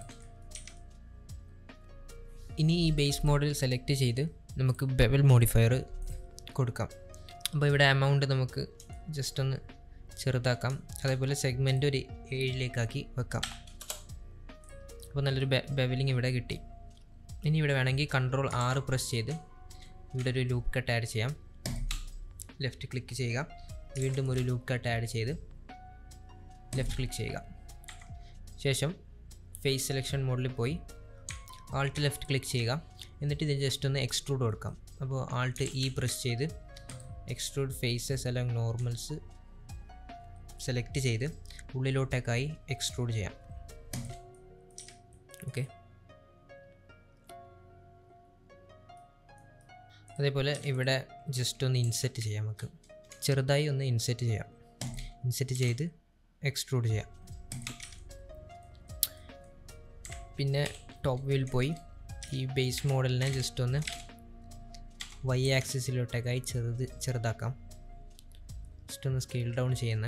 ഇനി ഈ ബേസ് മോഡൽ സെലക്ട് ചെയ്ത് നമുക്ക് ബെവൽ മോഡിഫയർ കൊടുക്കാം അപ്പോൾ ഇവിടെ എമൗണ്ട് നമുക്ക് ജസ്റ്റ് ഒന്ന് ചെറുതാക്കാം അതേപോലെ സെഗ്മെൻറ്റ് ഒരു ഏഴിലേക്കാക്കി വെക്കാം അപ്പോൾ നല്ലൊരു ബെവലിംഗ് ഇവിടെ കിട്ടി ഇനി ഇവിടെ വേണമെങ്കിൽ കൺട്രോൾ ആറ് പ്രസ് ചെയ്ത് ഇവിടെ ഒരു ലൂപ്പ് കട്ട് ആഡ് ചെയ്യാം ലെഫ്റ്റ് ക്ലിക്ക് ചെയ്യുക വീണ്ടും ഒരു ലൂപ്പ് കട്ട് ആഡ് ചെയ്ത് ലെഫ്റ്റ് ക്ലിക്ക് ചെയ്യുക ശേഷം ഫേസ് സെലക്ഷൻ മോഡിൽ പോയി ആൾട്ട് ലെഫ്റ്റ് ക്ലിക്ക് ചെയ്യുക എന്നിട്ട് ഇത് ജസ്റ്റ് ഒന്ന് എക്സ്ട്രൂഡ് കൊടുക്കാം അപ്പോൾ ആൾട്ട് ഇ പ്രസ് ചെയ്ത് എക്സ്ട്രൂഡ് ഫേസസ് അല്ലെങ്കിൽ നോർമൽസ് സെലക്ട് ചെയ്ത് ഉള്ളിലോട്ടേക്കായി എക്സ്ട്രൂഡ് ചെയ്യാം ഓക്കെ അതേപോലെ ഇവിടെ ജസ്റ്റ് ഒന്ന് ഇൻസെറ്റ് ചെയ്യാം നമുക്ക് ചെറുതായി ഒന്ന് ഇൻസെറ്റ് ചെയ്യാം ഇൻസെറ്റ് ചെയ്ത് എക്സ്ട്രൂഡ് ചെയ്യാം പിന്നെ ടോപ്പ് വ്യൂവിൽ പോയി ഈ ബേസ് മോഡലിനെ ജസ്റ്റ് ഒന്ന് വൈ ആക്സിസിലോട്ടേക്കായി ചെറുത് ചെറുതാക്കാം ജസ്റ്റ് ഒന്ന് സ്കെയിൽ ഡൗൺ ചെയ്യുന്നത്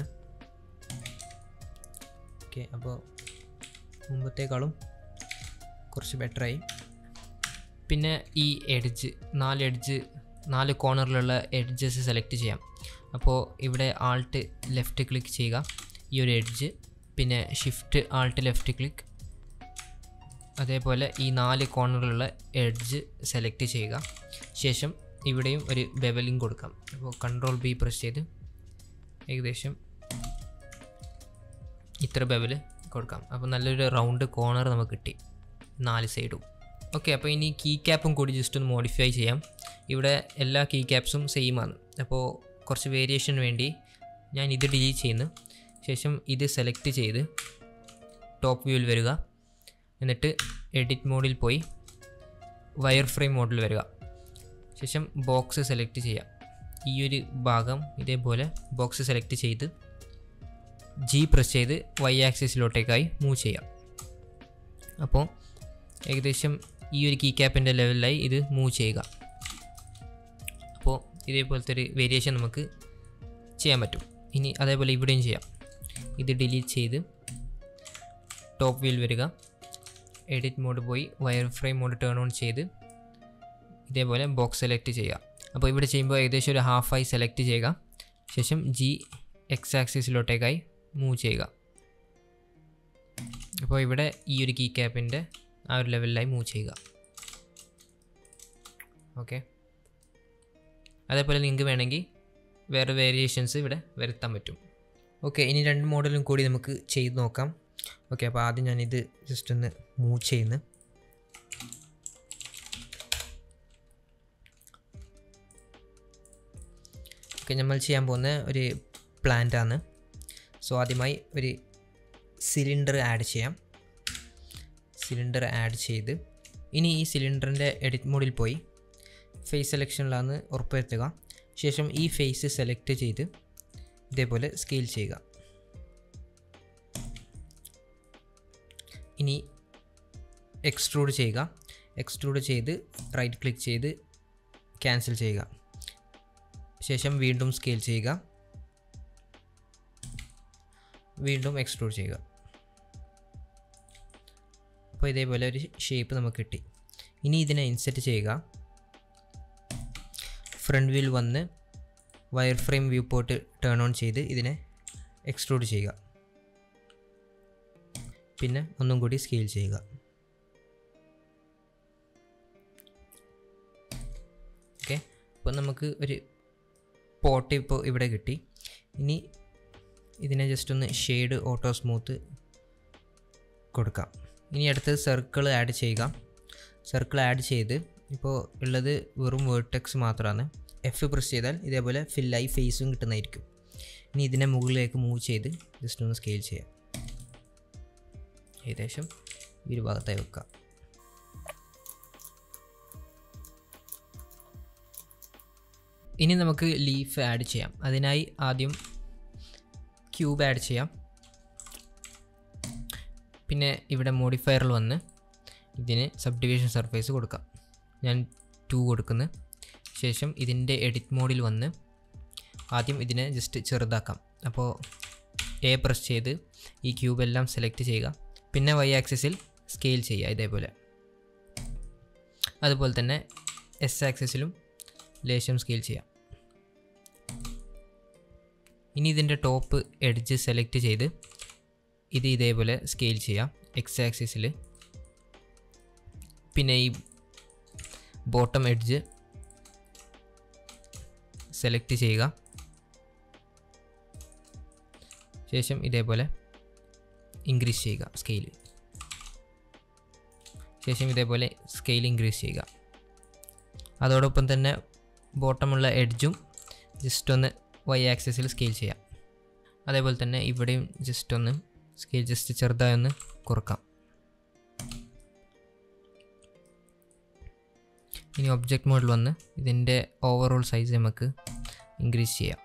ഓക്കെ അപ്പോൾ മുമ്പത്തേക്കാളും കുറച്ച് ബെറ്ററായി പിന്നെ ഈ എഡ്ജ് നാല് എഡ്ജ് നാല് കോർണറിലുള്ള എഡ്ജസ് സെലക്ട് ചെയ്യാം അപ്പോൾ ഇവിടെ ആൾട്ട് ലെഫ്റ്റ് ക്ലിക്ക് ചെയ്യുക ഈ ഒരു എഡ്ജ് പിന്നെ ഷിഫ്റ്റ് ആൾട്ട് ലെഫ്റ്റ് ക്ലിക്ക് അതേപോലെ ഈ നാല് കോർണറിലുള്ള എഡ്ജ് സെലക്ട് ചെയ്യുക ശേഷം ഇവിടെയും ഒരു ബെവലിംഗ് കൊടുക്കാം അപ്പോൾ കൺട്രോൾ ബി പ്രസ് ചെയ്ത് ഏകദേശം ഇത്ര ബെവൽ കൊടുക്കാം അപ്പോൾ നല്ലൊരു റൗണ്ട് കോർണർ നമുക്ക് കിട്ടി നാല് സൈഡും ഓക്കെ അപ്പോൾ ഇനി കീ ക്യാപ്പും കൂടി ജസ്റ്റ് ഒന്ന് മോഡിഫൈ ചെയ്യാം ഇവിടെ എല്ലാ കീ ക്യാപ്സും സെയിം ആണ് അപ്പോൾ കുറച്ച് വേരിയേഷൻ വേണ്ടി ഞാൻ ഇത് ഡിലീറ്റ് ചെയ്യുന്നു ശേഷം ഇത് സെലക്ട് ചെയ്ത് ടോപ്പ് വ്യൂവിൽ വരിക എന്നിട്ട് എഡിറ്റ് മോഡിൽ പോയി വയർ ഫ്രെയിം മോഡിൽ വരിക ശേഷം ബോക്സ് സെലക്ട് ചെയ്യാം ഈ ഒരു ഭാഗം ഇതേപോലെ ബോക്സ് സെലക്ട് ചെയ്ത് ജി പ്രസ് ചെയ്ത് വൈ ആക്സിസിലോട്ടേക്കായി മൂവ് ചെയ്യാം അപ്പോൾ ഏകദേശം ഈ ഒരു കീ ക്യാപ്പിൻ്റെ ലെവലിലായി ഇത് മൂവ് ചെയ്യുക അപ്പോൾ ഇതേപോലത്തെ ഒരു വേരിയേഷൻ നമുക്ക് ചെയ്യാൻ പറ്റും ഇനി അതേപോലെ ഇവിടെയും ചെയ്യാം ഇത് ഡിലീറ്റ് ചെയ്ത് ടോപ്പ് വീൽ വരിക എഡിറ്റ് മോഡ് പോയി wireframe mode turn on ചെയ്ത് ഇതേപോലെ ബോക്സ് സെലക്ട് ചെയ്യുക അപ്പോൾ ഇവിടെ ചെയ്യുമ്പോൾ ഏകദേശം ഒരു ഹാഫായി സെലക്ട് ചെയ്യുക ശേഷം ജി എക്സ് ആക്സിസിലോട്ടേക്കായി മൂവ് ചെയ്യുക അപ്പോൾ ഇവിടെ ഈ ഒരു കീ ക്യാപ്പിൻ്റെ ആ ഒരു ലെവലിലായി മൂവ് ചെയ്യുക ഓക്കെ അതേപോലെ നിങ്ങൾക്ക് വേണമെങ്കിൽ വേറെ വേരിയേഷൻസ് ഇവിടെ വരുത്താൻ പറ്റും ഓക്കെ ഇനി രണ്ട് മോഡലും കൂടി നമുക്ക് ചെയ്ത് നോക്കാം ഓക്കെ അപ്പോൾ ആദ്യം ഞാനിത് ജസ്റ്റ് ഒന്ന് മൂവ് ചെയ്യുന്നു ഓക്കെ നമ്മൾ ചെയ്യാൻ പോകുന്ന ഒരു പ്ലാന്റ് ആണ് സോ ആദ്യമായി ഒരു സിലിണ്ടർ ആഡ് ചെയ്യാം സിലിണ്ടർ ആഡ് ചെയ്ത് ഇനി ഈ സിലിണ്ടറിൻ്റെ എഡിറ്റ് മോഡിൽ പോയി ഫേസ് സെലക്ഷനിലാണ് ഉറപ്പുവരുത്തുക ശേഷം ഈ ഫേസ് സെലക്ട് ചെയ്ത് ഇതേപോലെ സ്കെയിൽ ചെയ്യുക ഇനി എക്സ്ട്രൂഡ് ചെയ്യുക എക്സ്ട്രൂഡ് ചെയ്ത് റൈറ്റ് ക്ലിക്ക് ചെയ്ത് ക്യാൻസൽ ചെയ്യുക ശേഷം വീണ്ടും സ്കെയിൽ ചെയ്യുക വീണ്ടും എക്സ്ട്രൂഡ് ചെയ്യുക അപ്പോൾ ഇതേപോലെ ഒരു ഷേപ്പ് നമുക്ക് കിട്ടി ഇനി ഇതിനെ ഇൻസെറ്റ് ചെയ്യുക ഫ്രണ്ട് വീൽ വന്ന് wireframe viewport turn on ചെയ്ത് ഇതിനെ എക്സ്ട്രൂഡ് ചെയ്യുക പിന്നെ ഒന്നും കൂടി സ്കെയിൽ ചെയ്യുക ഓക്കെ അപ്പോൾ നമുക്ക് ഒരു പോട്ട് ഇപ്പോൾ ഇവിടെ കിട്ടി ഇനി ഇതിനെ ജസ്റ്റ് ഒന്ന് ഷെയ്ഡ് ഓട്ടോ സ്മൂത്ത് കൊടുക്കാം ഇനി അടുത്തത് സർക്കിൾ ആഡ് ചെയ്യുക സർക്കിൾ ആഡ് ചെയ്ത് ഇപ്പോൾ ഉള്ളത് വെറും വേർട്ടെക്സ് മാത്രമാണ് എഫ് പ്രസ് ചെയ്താൽ ഇതേപോലെ ഫില്ലായി ഫേസും കിട്ടുന്നതായിരിക്കും ഇനി ഇതിനെ മുകളിലേക്ക് മൂവ് ചെയ്ത് ജസ്റ്റ് ഒന്ന് സ്കെയിൽ ചെയ്യാം ഏകദേശം ഈ ഒരു ഭാഗത്തായി വെക്കാം ഇനി നമുക്ക് ലീഫ് ആഡ് ചെയ്യാം അതിനായി ആദ്യം ക്യൂബ് ആഡ് ചെയ്യാം പിന്നെ ഇവിടെ മോഡിഫയറിൽ വന്ന് ഇതിന് സബ് ഡിവിഷൻ സർഫേസ് കൊടുക്കാം ഞാൻ ടു കൊടുക്കുന്നു ശേഷം ഇതിൻ്റെ എഡിറ്റ് മോഡിൽ വന്ന് ആദ്യം ഇതിനെ ജസ്റ്റ് ചെറുതാക്കാം അപ്പോൾ എ പ്രസ് ചെയ്ത് ഈ ക്യൂബ് എല്ലാം സെലക്ട് ചെയ്യുക പിന്നെ വൈ ആക്സിസിൽ സ്കെയിൽ ചെയ്യുക ഇതേപോലെ അതുപോലെ തന്നെ എസ് ആക്സിസിലും ലേശം സ്കെയിൽ ചെയ്യാം ഇനി ഇതിൻ്റെ ടോപ്പ് എഡ്ജ് സെലക്ട് ചെയ്ത് ഇത് ഇതേപോലെ സ്കെയിൽ ചെയ്യാം എക്സ് ആക്സിസിൽ പിന്നെ ഈ ബോട്ടം എഡ്ജ് സെലക്ട് ചെയ്യുക ശേഷം ഇതേപോലെ ഇൻക്രീസ് ചെയ്യുക സ്കെയിൽ ശേഷം ഇതേപോലെ സ്കെയിൽ ഇൻക്രീസ് ചെയ്യുക അതോടൊപ്പം തന്നെ ബോട്ടമുള്ള എഡ്ജും ജസ്റ്റ് ഒന്ന് വൈ ആക്സിസിൽ സ്കെയിൽ ചെയ്യാം അതേപോലെ തന്നെ ഇവിടെയും ജസ്റ്റ് ഒന്ന് സ്കെയിൽ ജസ്റ്റ് ചെറുതായി ഒന്ന് കുറക്കാം ഇനി ഒബ്ജക്റ്റ് മോഡിൽ വന്ന് ഇതിൻ്റെ ഓവറോൾ സൈസ് നമുക്ക് ഇൻക്രീസ് ചെയ്യാം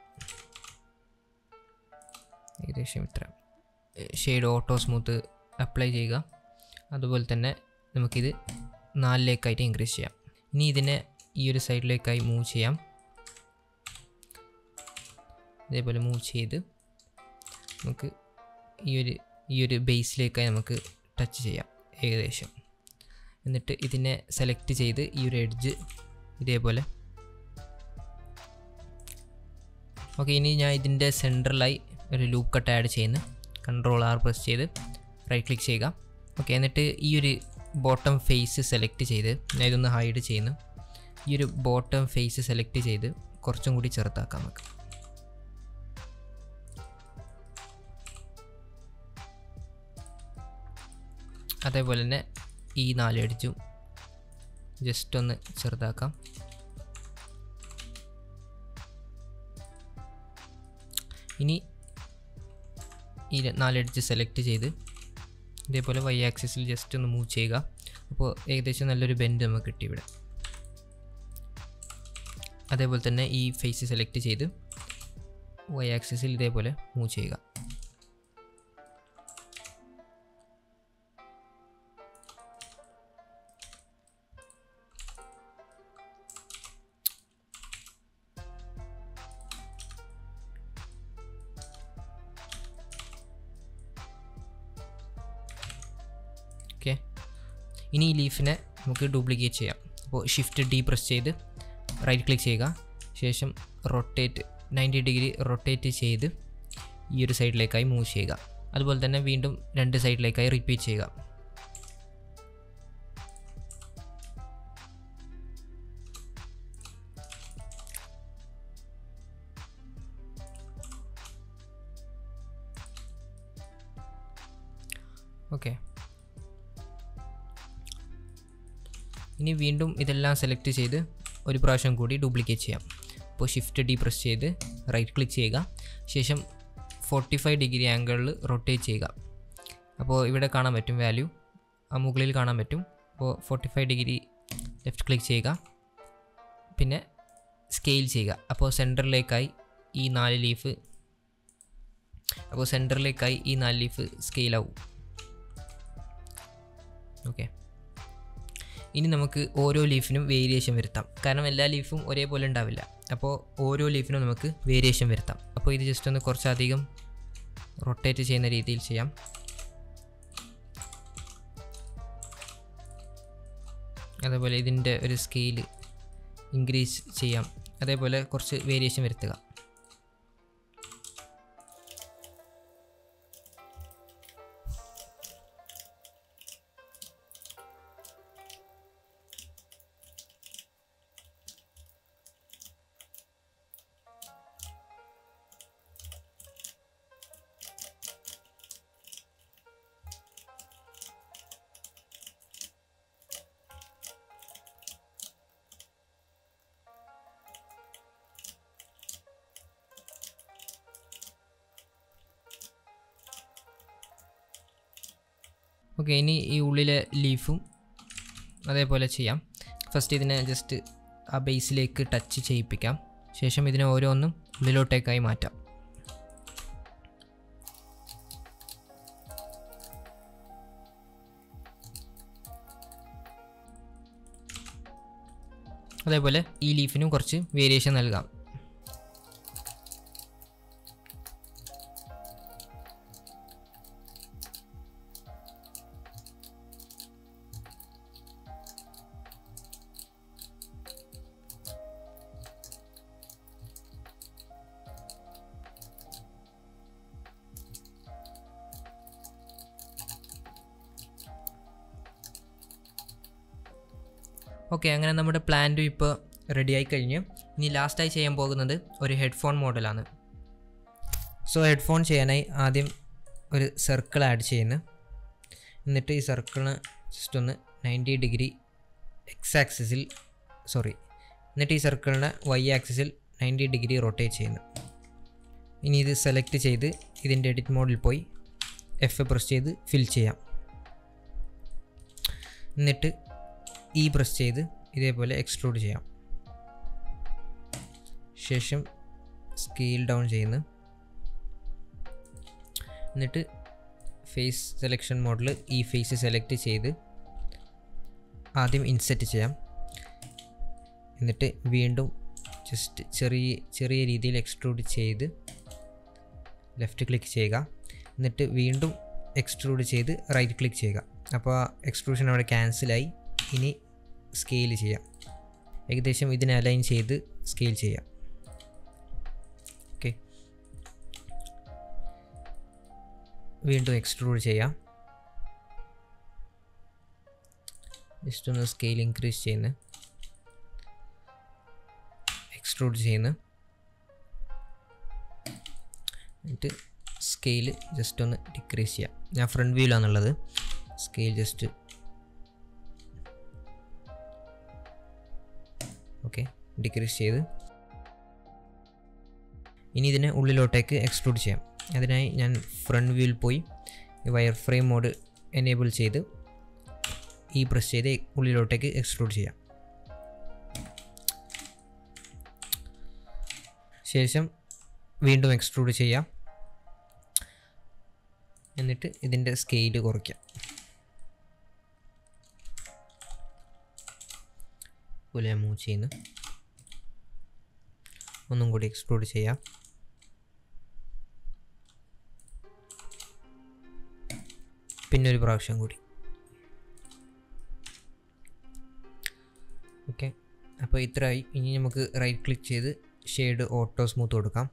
ഏകദേശം ഇത്ര ഷെയ്ഡ് ഓട്ടോ സ്മൂത്ത് അപ്ലൈ ചെയ്യുക അതുപോലെ തന്നെ നമുക്കിത് നാലിലേക്കായിട്ട് ഇൻക്രീസ് ചെയ്യാം ഇനി ഇതിനെ ഈ ഒരു സൈഡിലേക്കായി മൂവ് ചെയ്യാം ഇതേപോലെ മൂവ് ചെയ്ത് നമുക്ക് ഈ ഒരു ഈ ഒരു ബേസിലേക്കായി നമുക്ക് ടച്ച് ചെയ്യാം ഏകദേശം എന്നിട്ട് ഇതിനെ സെലക്ട് ചെയ്ത് ഈ ഒരു എഡ്ജ് ഇതേപോലെ ഓക്കെ ഇനി ഞാൻ ഇതിൻ്റെ സെൻറ്ററിലായി ഒരു ലൂപ്പ് കട്ട് ആഡ് ചെയ്യുന്നു കൺട്രോൾ ആർ പ്രസ് ചെയ്ത് റൈറ്റ് ക്ലിക്ക് ചെയ്യുക ഓക്കെ എന്നിട്ട് ഈ ഒരു ബോട്ടം ഫേസ് സെലക്ട് ചെയ്ത് ഞാൻ ഇതൊന്ന് ഹൈഡ് ചെയ്യുന്നു ഈ ഒരു ബോട്ടം ഫേസ് സെലക്ട് ചെയ്ത് കുറച്ചും കൂടി ചെറുതാക്കാം നമുക്ക് അതേപോലെ തന്നെ ഈ നാല് അടിച്ചും ജസ്റ്റ് ഒന്ന് ചെറുതാക്കാം ഇനി ഈ നാലടിച്ച് സെലക്ട് ചെയ്ത് ഇതേപോലെ വൈ ആക്സിസിൽ ജസ്റ്റ് ഒന്ന് മൂവ് ചെയ്യുക അപ്പോൾ ഏകദേശം നല്ലൊരു ബെൻഡ് നമുക്ക് കിട്ടി ഇവിടെ അതേപോലെ തന്നെ ഈ ഫേസ് സെലക്ട് ചെയ്ത് വൈ ആക്സിസിൽ ഇതേപോലെ മൂവ് ചെയ്യുക ഓക്കെ ഇനി ഈ ലീഫിനെ നമുക്ക് ഡ്യൂപ്ലിക്കേറ്റ് ചെയ്യാം അപ്പോൾ ഷിഫ്റ്റ് ഡി പ്രസ് ചെയ്ത് റൈറ്റ് ക്ലിക്ക് ചെയ്യുക ശേഷം റൊട്ടേറ്റ് നയൻറ്റി ഡിഗ്രി റൊട്ടേറ്റ് ചെയ്ത് ഈ ഒരു സൈഡിലേക്കായി മൂവ് ചെയ്യുക അതുപോലെ തന്നെ വീണ്ടും രണ്ട് സൈഡിലേക്കായി റിപ്പീറ്റ് ചെയ്യുക ഓക്കെ ഇനി വീണ്ടും ഇതെല്ലാം സെലക്ട് ചെയ്ത് ഒരു പ്രാവശ്യം കൂടി ഡ്യൂപ്ലിക്കേറ്റ് ചെയ്യാം അപ്പോൾ ഷിഫ്റ്റ് ഡി പ്രസ് ചെയ്ത് റൈറ്റ് ക്ലിക്ക് ചെയ്യുക ശേഷം ഫോർട്ടി ഫൈവ് ഡിഗ്രി ആംഗിളിൽ റൊട്ടേറ്റ് ചെയ്യുക അപ്പോൾ ഇവിടെ കാണാൻ പറ്റും വാല്യൂ ആ മുകളിൽ കാണാൻ പറ്റും അപ്പോൾ forty five degree left click ചെയ്യുക പിന്നെ സ്കെയിൽ ചെയ്യുക അപ്പോൾ സെൻറ്ററിലേക്കായി ഈ നാല് ലീഫ് അപ്പോൾ സെൻറ്ററിലേക്കായി ഈ നാല് ലീഫ് സ്കെയിൽ ആവും ഓക്കെ ഇനി നമുക്ക് ഓരോ ലീഫിനും വേരിയേഷൻ വരുത്താം കാരണം എല്ലാ ലീഫും ഒരേപോലെ ഉണ്ടാവില്ല അപ്പോൾ ഓരോ ലീഫിനും നമുക്ക് വേരിയേഷൻ വരുത്താം അപ്പോൾ ഇത് ജസ്റ്റ് ഒന്ന് കുറച്ചധികം റൊട്ടേറ്റ് ചെയ്യുന്ന രീതിയിൽ ചെയ്യാം അതേപോലെ ഇതിൻ്റെ ഒരു സ്കെയിൽ ഇൻക്രീസ് ചെയ്യാം അതേപോലെ കുറച്ച് വേരിയേഷൻ വരുത്തുക ഓക്കെ ഇനി ഈ ഉള്ളിലെ ലീഫും അതേപോലെ ചെയ്യാം ഫസ്റ്റ് ഇതിനെ ജസ്റ്റ് ആ ബേസിലേക്ക് ടച്ച് ചെയ്യിപ്പിക്കാം ശേഷം ഇതിനെ ഓരോന്നും ഉള്ളിലോട്ടേക്കായി മാറ്റാം അതേപോലെ ഈ ലീഫിനും കുറച്ച് വേരിയേഷൻ നൽകാം ഓക്കെ അങ്ങനെ നമ്മുടെ പ്ലാന്റും ഇപ്പോൾ റെഡിയായി കഴിഞ്ഞ് ഇനി ലാസ്റ്റായി ചെയ്യാൻ പോകുന്നത് ഒരു ഹെഡ്ഫോൺ മോഡലാണ് സോ ഹെഡ്ഫോൺ ചെയ്യാനായി ആദ്യം ഒരു സർക്കിൾ ആഡ് ചെയ്യുന്നു എന്നിട്ട് ഈ സർക്കിളിന് ജസ്റ്റ് ഒന്ന് നയൻറ്റി ഡിഗ്രി എക്സ് ആക്സിസിൽ സോറി എന്നിട്ട് ഈ സർക്കിളിനെ വൈ ആക്സിസിൽ നയൻറ്റി ഡിഗ്രി റൊട്ടേറ്റ് ചെയ്യുന്നു ഇനി ഇത് സെലക്ട് ചെയ്ത് ഇതിൻ്റെ എഡിറ്റ് മോഡിൽ പോയി എഫ് പ്രസ് ചെയ്ത് ഫിൽ ചെയ്യാം എന്നിട്ട് ഇ പ്രസ് ചെയ്ത് ഇതേപോലെ എക്സ്ട്രൂഡ് ചെയ്യാം ശേഷം സ്കെയിൽ ഡൗൺ ചെയ്യുന്നു എന്നിട്ട് ഫേസ് സെലക്ഷൻ മോഡിൽ ഈ ഫേസ് സെലക്ട് ചെയ്ത് ആദ്യം ഇൻസെറ്റ് ചെയ്യാം എന്നിട്ട് വീണ്ടും ജസ്റ്റ് ചെറിയ ചെറിയ രീതിയിൽ എക്സ്ട്രൂഡ് ചെയ്ത് ലെഫ്റ്റ് ക്ലിക്ക് ചെയ്യുക എന്നിട്ട് വീണ്ടും എക്സ്ട്രൂഡ് ചെയ്ത് റൈറ്റ് ക്ലിക്ക് ചെയ്യുക അപ്പോൾ എക്സ്ട്രൂഷൻ അവിടെ ക്യാൻസലായി ഇനി സ്കെയിൽ ചെയ്യാം ഏകദേശം ഇതിനെ അലൈൻ ചെയ്ത് സ്കെയിൽ ചെയ്യാം ഓക്കെ വീണ്ടും എക്സ്ട്രൂഡ് ചെയ്യാം ജസ്റ്റ് ഒന്ന് സ്കെയിൽ ഇൻക്രീസ് ചെയ്യുന്നു എക്സ്ട്രൂഡ് ചെയ്യുന്നു എന്നിട്ട് സ്കെയിൽ ജസ്റ്റ് ഒന്ന് ഡിക്രീസ് ചെയ്യാം ഞാൻ ഫ്രണ്ട് വ്യൂലാണുള്ളത് സ്കെയിൽ ജസ്റ്റ് ഓക്കെ ഡിക്രീസ് ചെയ്ത് ഇനി ഇതിനെ ഉള്ളിലോട്ടേക്ക് എക്സ്ട്രൂഡ് ചെയ്യാം അതിനായി ഞാൻ ഫ്രണ്ട് വ്യൂവിൽ പോയി വയർ ഫ്രെയിം മോഡ് എനേബിൾ ചെയ്ത് ഈ പ്രസ് ചെയ്ത് ഉള്ളിലോട്ടേക്ക് എക്സ്ട്രൂഡ് ചെയ്യാം ശേഷം വീണ്ടും എക്സ്ട്രൂഡ് ചെയ്യാം എന്നിട്ട് ഇതിൻ്റെ സ്കെയിൽ കുറയ്ക്കാം പോലെ മൂവ് ചെയ്യുന്നു ഒന്നും കൂടി എക്സ്ട്രൂഡ് ചെയ്യാം പിന്നെ ഒരു പ്രാവശ്യം കൂടി ഓക്കെ അപ്പോൾ ഇത്രയായി ഇനി നമുക്ക് റൈറ്റ് ക്ലിക്ക് ചെയ്ത് ഷെയ്ഡ് ഓട്ടോ സ്മൂത്ത് കൊടുക്കാം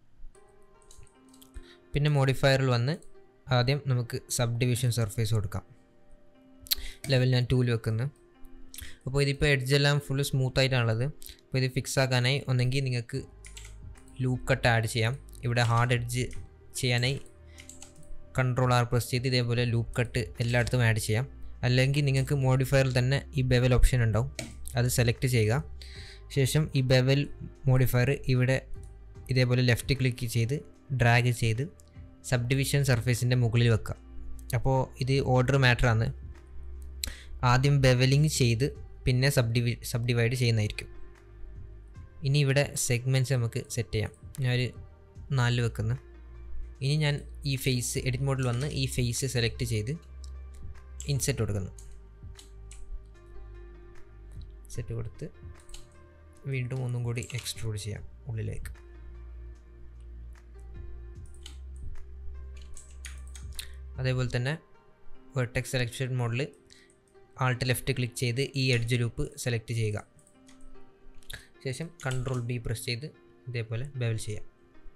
പിന്നെ മോഡിഫയറിൽ വന്ന് ആദ്യം നമുക്ക് സബ് ഡിവിഷൻ സർഫേസ് കൊടുക്കാം ലെവൽ ഞാൻ ടൂല് വെക്കുന്നു അപ്പോൾ ഇതിപ്പോൾ എഡ്ജെല്ലാം ഫുള്ള് സ്മൂത്ത് ആയിട്ടാണുള്ളത് അപ്പോൾ ഇത് ഫിക്സ് ആക്കാനായി ഒന്നെങ്കിൽ നിങ്ങൾക്ക് ലൂപ്പ് കട്ട് ആഡ് ചെയ്യാം ഇവിടെ ഹാർഡ് എഡ്ജ് ചെയ്യാനായി കൺട്രോൾ ആർ പ്രസ് ചെയ്ത് ഇതേപോലെ ലൂപ്പ് കട്ട് എല്ലായിടത്തും ആഡ് ചെയ്യാം അല്ലെങ്കിൽ നിങ്ങൾക്ക് മോഡിഫയറിൽ തന്നെ ഈ ബെവൽ ഓപ്ഷൻ ഉണ്ടാവും അത് സെലക്ട് ചെയ്യുക ശേഷം ഈ ബെവൽ മോഡിഫയർ ഇവിടെ ഇതേപോലെ ലെഫ്റ്റ് ക്ലിക്ക് ചെയ്ത് ഡ്രാഗ് ചെയ്ത് സബ് ഡിവിഷൻ സർഫേസിൻ്റെ മുകളിൽ വെക്കുക അപ്പോൾ ഇത് ഓർഡർ മാറ്ററാണ് ആദ്യം ബെവലിങ് ചെയ്ത് പിന്നെ സബ് ഡിവി സബ് ഡിവൈഡ് ചെയ്യുന്നതായിരിക്കും ഇനി ഇവിടെ സെഗ്മെൻറ്റ്സ് നമുക്ക് സെറ്റ് ചെയ്യാം ഞാനൊരു നാലിൽ വെക്കുന്നു ഇനി ഞാൻ ഈ ഫേസ് എഡിറ്റ് മോഡിൽ വന്ന് ഈ ഫേസ് സെലക്ട് ചെയ്ത് ഇൻസെറ്റ് കൊടുക്കുന്നു സെറ്റ് കൊടുത്ത് വീണ്ടും ഒന്നും കൂടി എക്സ്ട്രൂഡ് ചെയ്യാം ഉള്ളിലേക്ക് അതേപോലെ തന്നെ വെർട്ടെക്സ് സെലക്ഷൻ മോഡിൽ ആൾട്ട് ലെഫ്റ്റ് ക്ലിക്ക് ചെയ്ത് ഈ എഡ്ജ് ലൂപ്പ് സെലക്ട് ചെയ്യുക ശേഷം കൺട്രോൾ ബി പ്രസ് ചെയ്ത് ഇതേപോലെ ബെവൽ ചെയ്യാം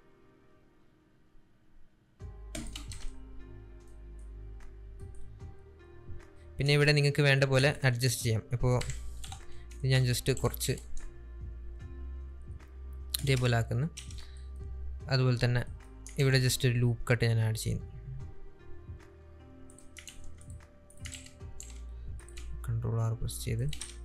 പിന്നെ ഇവിടെ നിങ്ങൾക്ക് വേണ്ട പോലെ അഡ്ജസ്റ്റ് ചെയ്യാം ഇപ്പോൾ ഇത് ഞാൻ ജസ്റ്റ് കുറച്ച് ഇതേപോലെ ആക്കുന്നു അതുപോലെ തന്നെ ഇവിടെ ജസ്റ്റ് ഒരു ലൂപ്പ് കട്ട് ഞാൻ ആഡ് ചെയ്യുന്നു കൺട്രോൾ ആർ പ്രസ് ചെയ്ത്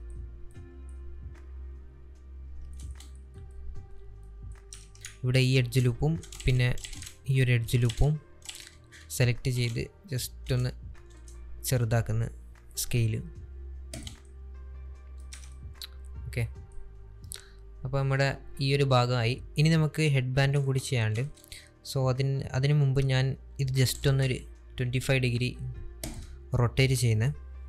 ഇവിടെ ഈ എഡ്ജ് ലൂപ്പും പിന്നെ ഈ ഒരു എഡ്ജ് ലൂപ്പും സെലക്ട് ചെയ്ത് ജസ്റ്റ് ഒന്ന് ചെറുതാക്കുന്ന സ്കെയില് ഓക്കെ അപ്പോൾ നമ്മുടെ ഈ ഒരു ഭാഗമായി ഇനി നമുക്ക് ഹെഡ് ബാൻഡും കൂടി ചെയ്യാണ്ട് സോ അതിന് അതിന് മുമ്പ് ഞാൻ ഇത് ജസ്റ്റ് ഒന്നൊരു ട്വൻറ്റി ഫൈവ് ഡിഗ്രി റൊട്ടേറ്റ് ചെയ്യുന്നത്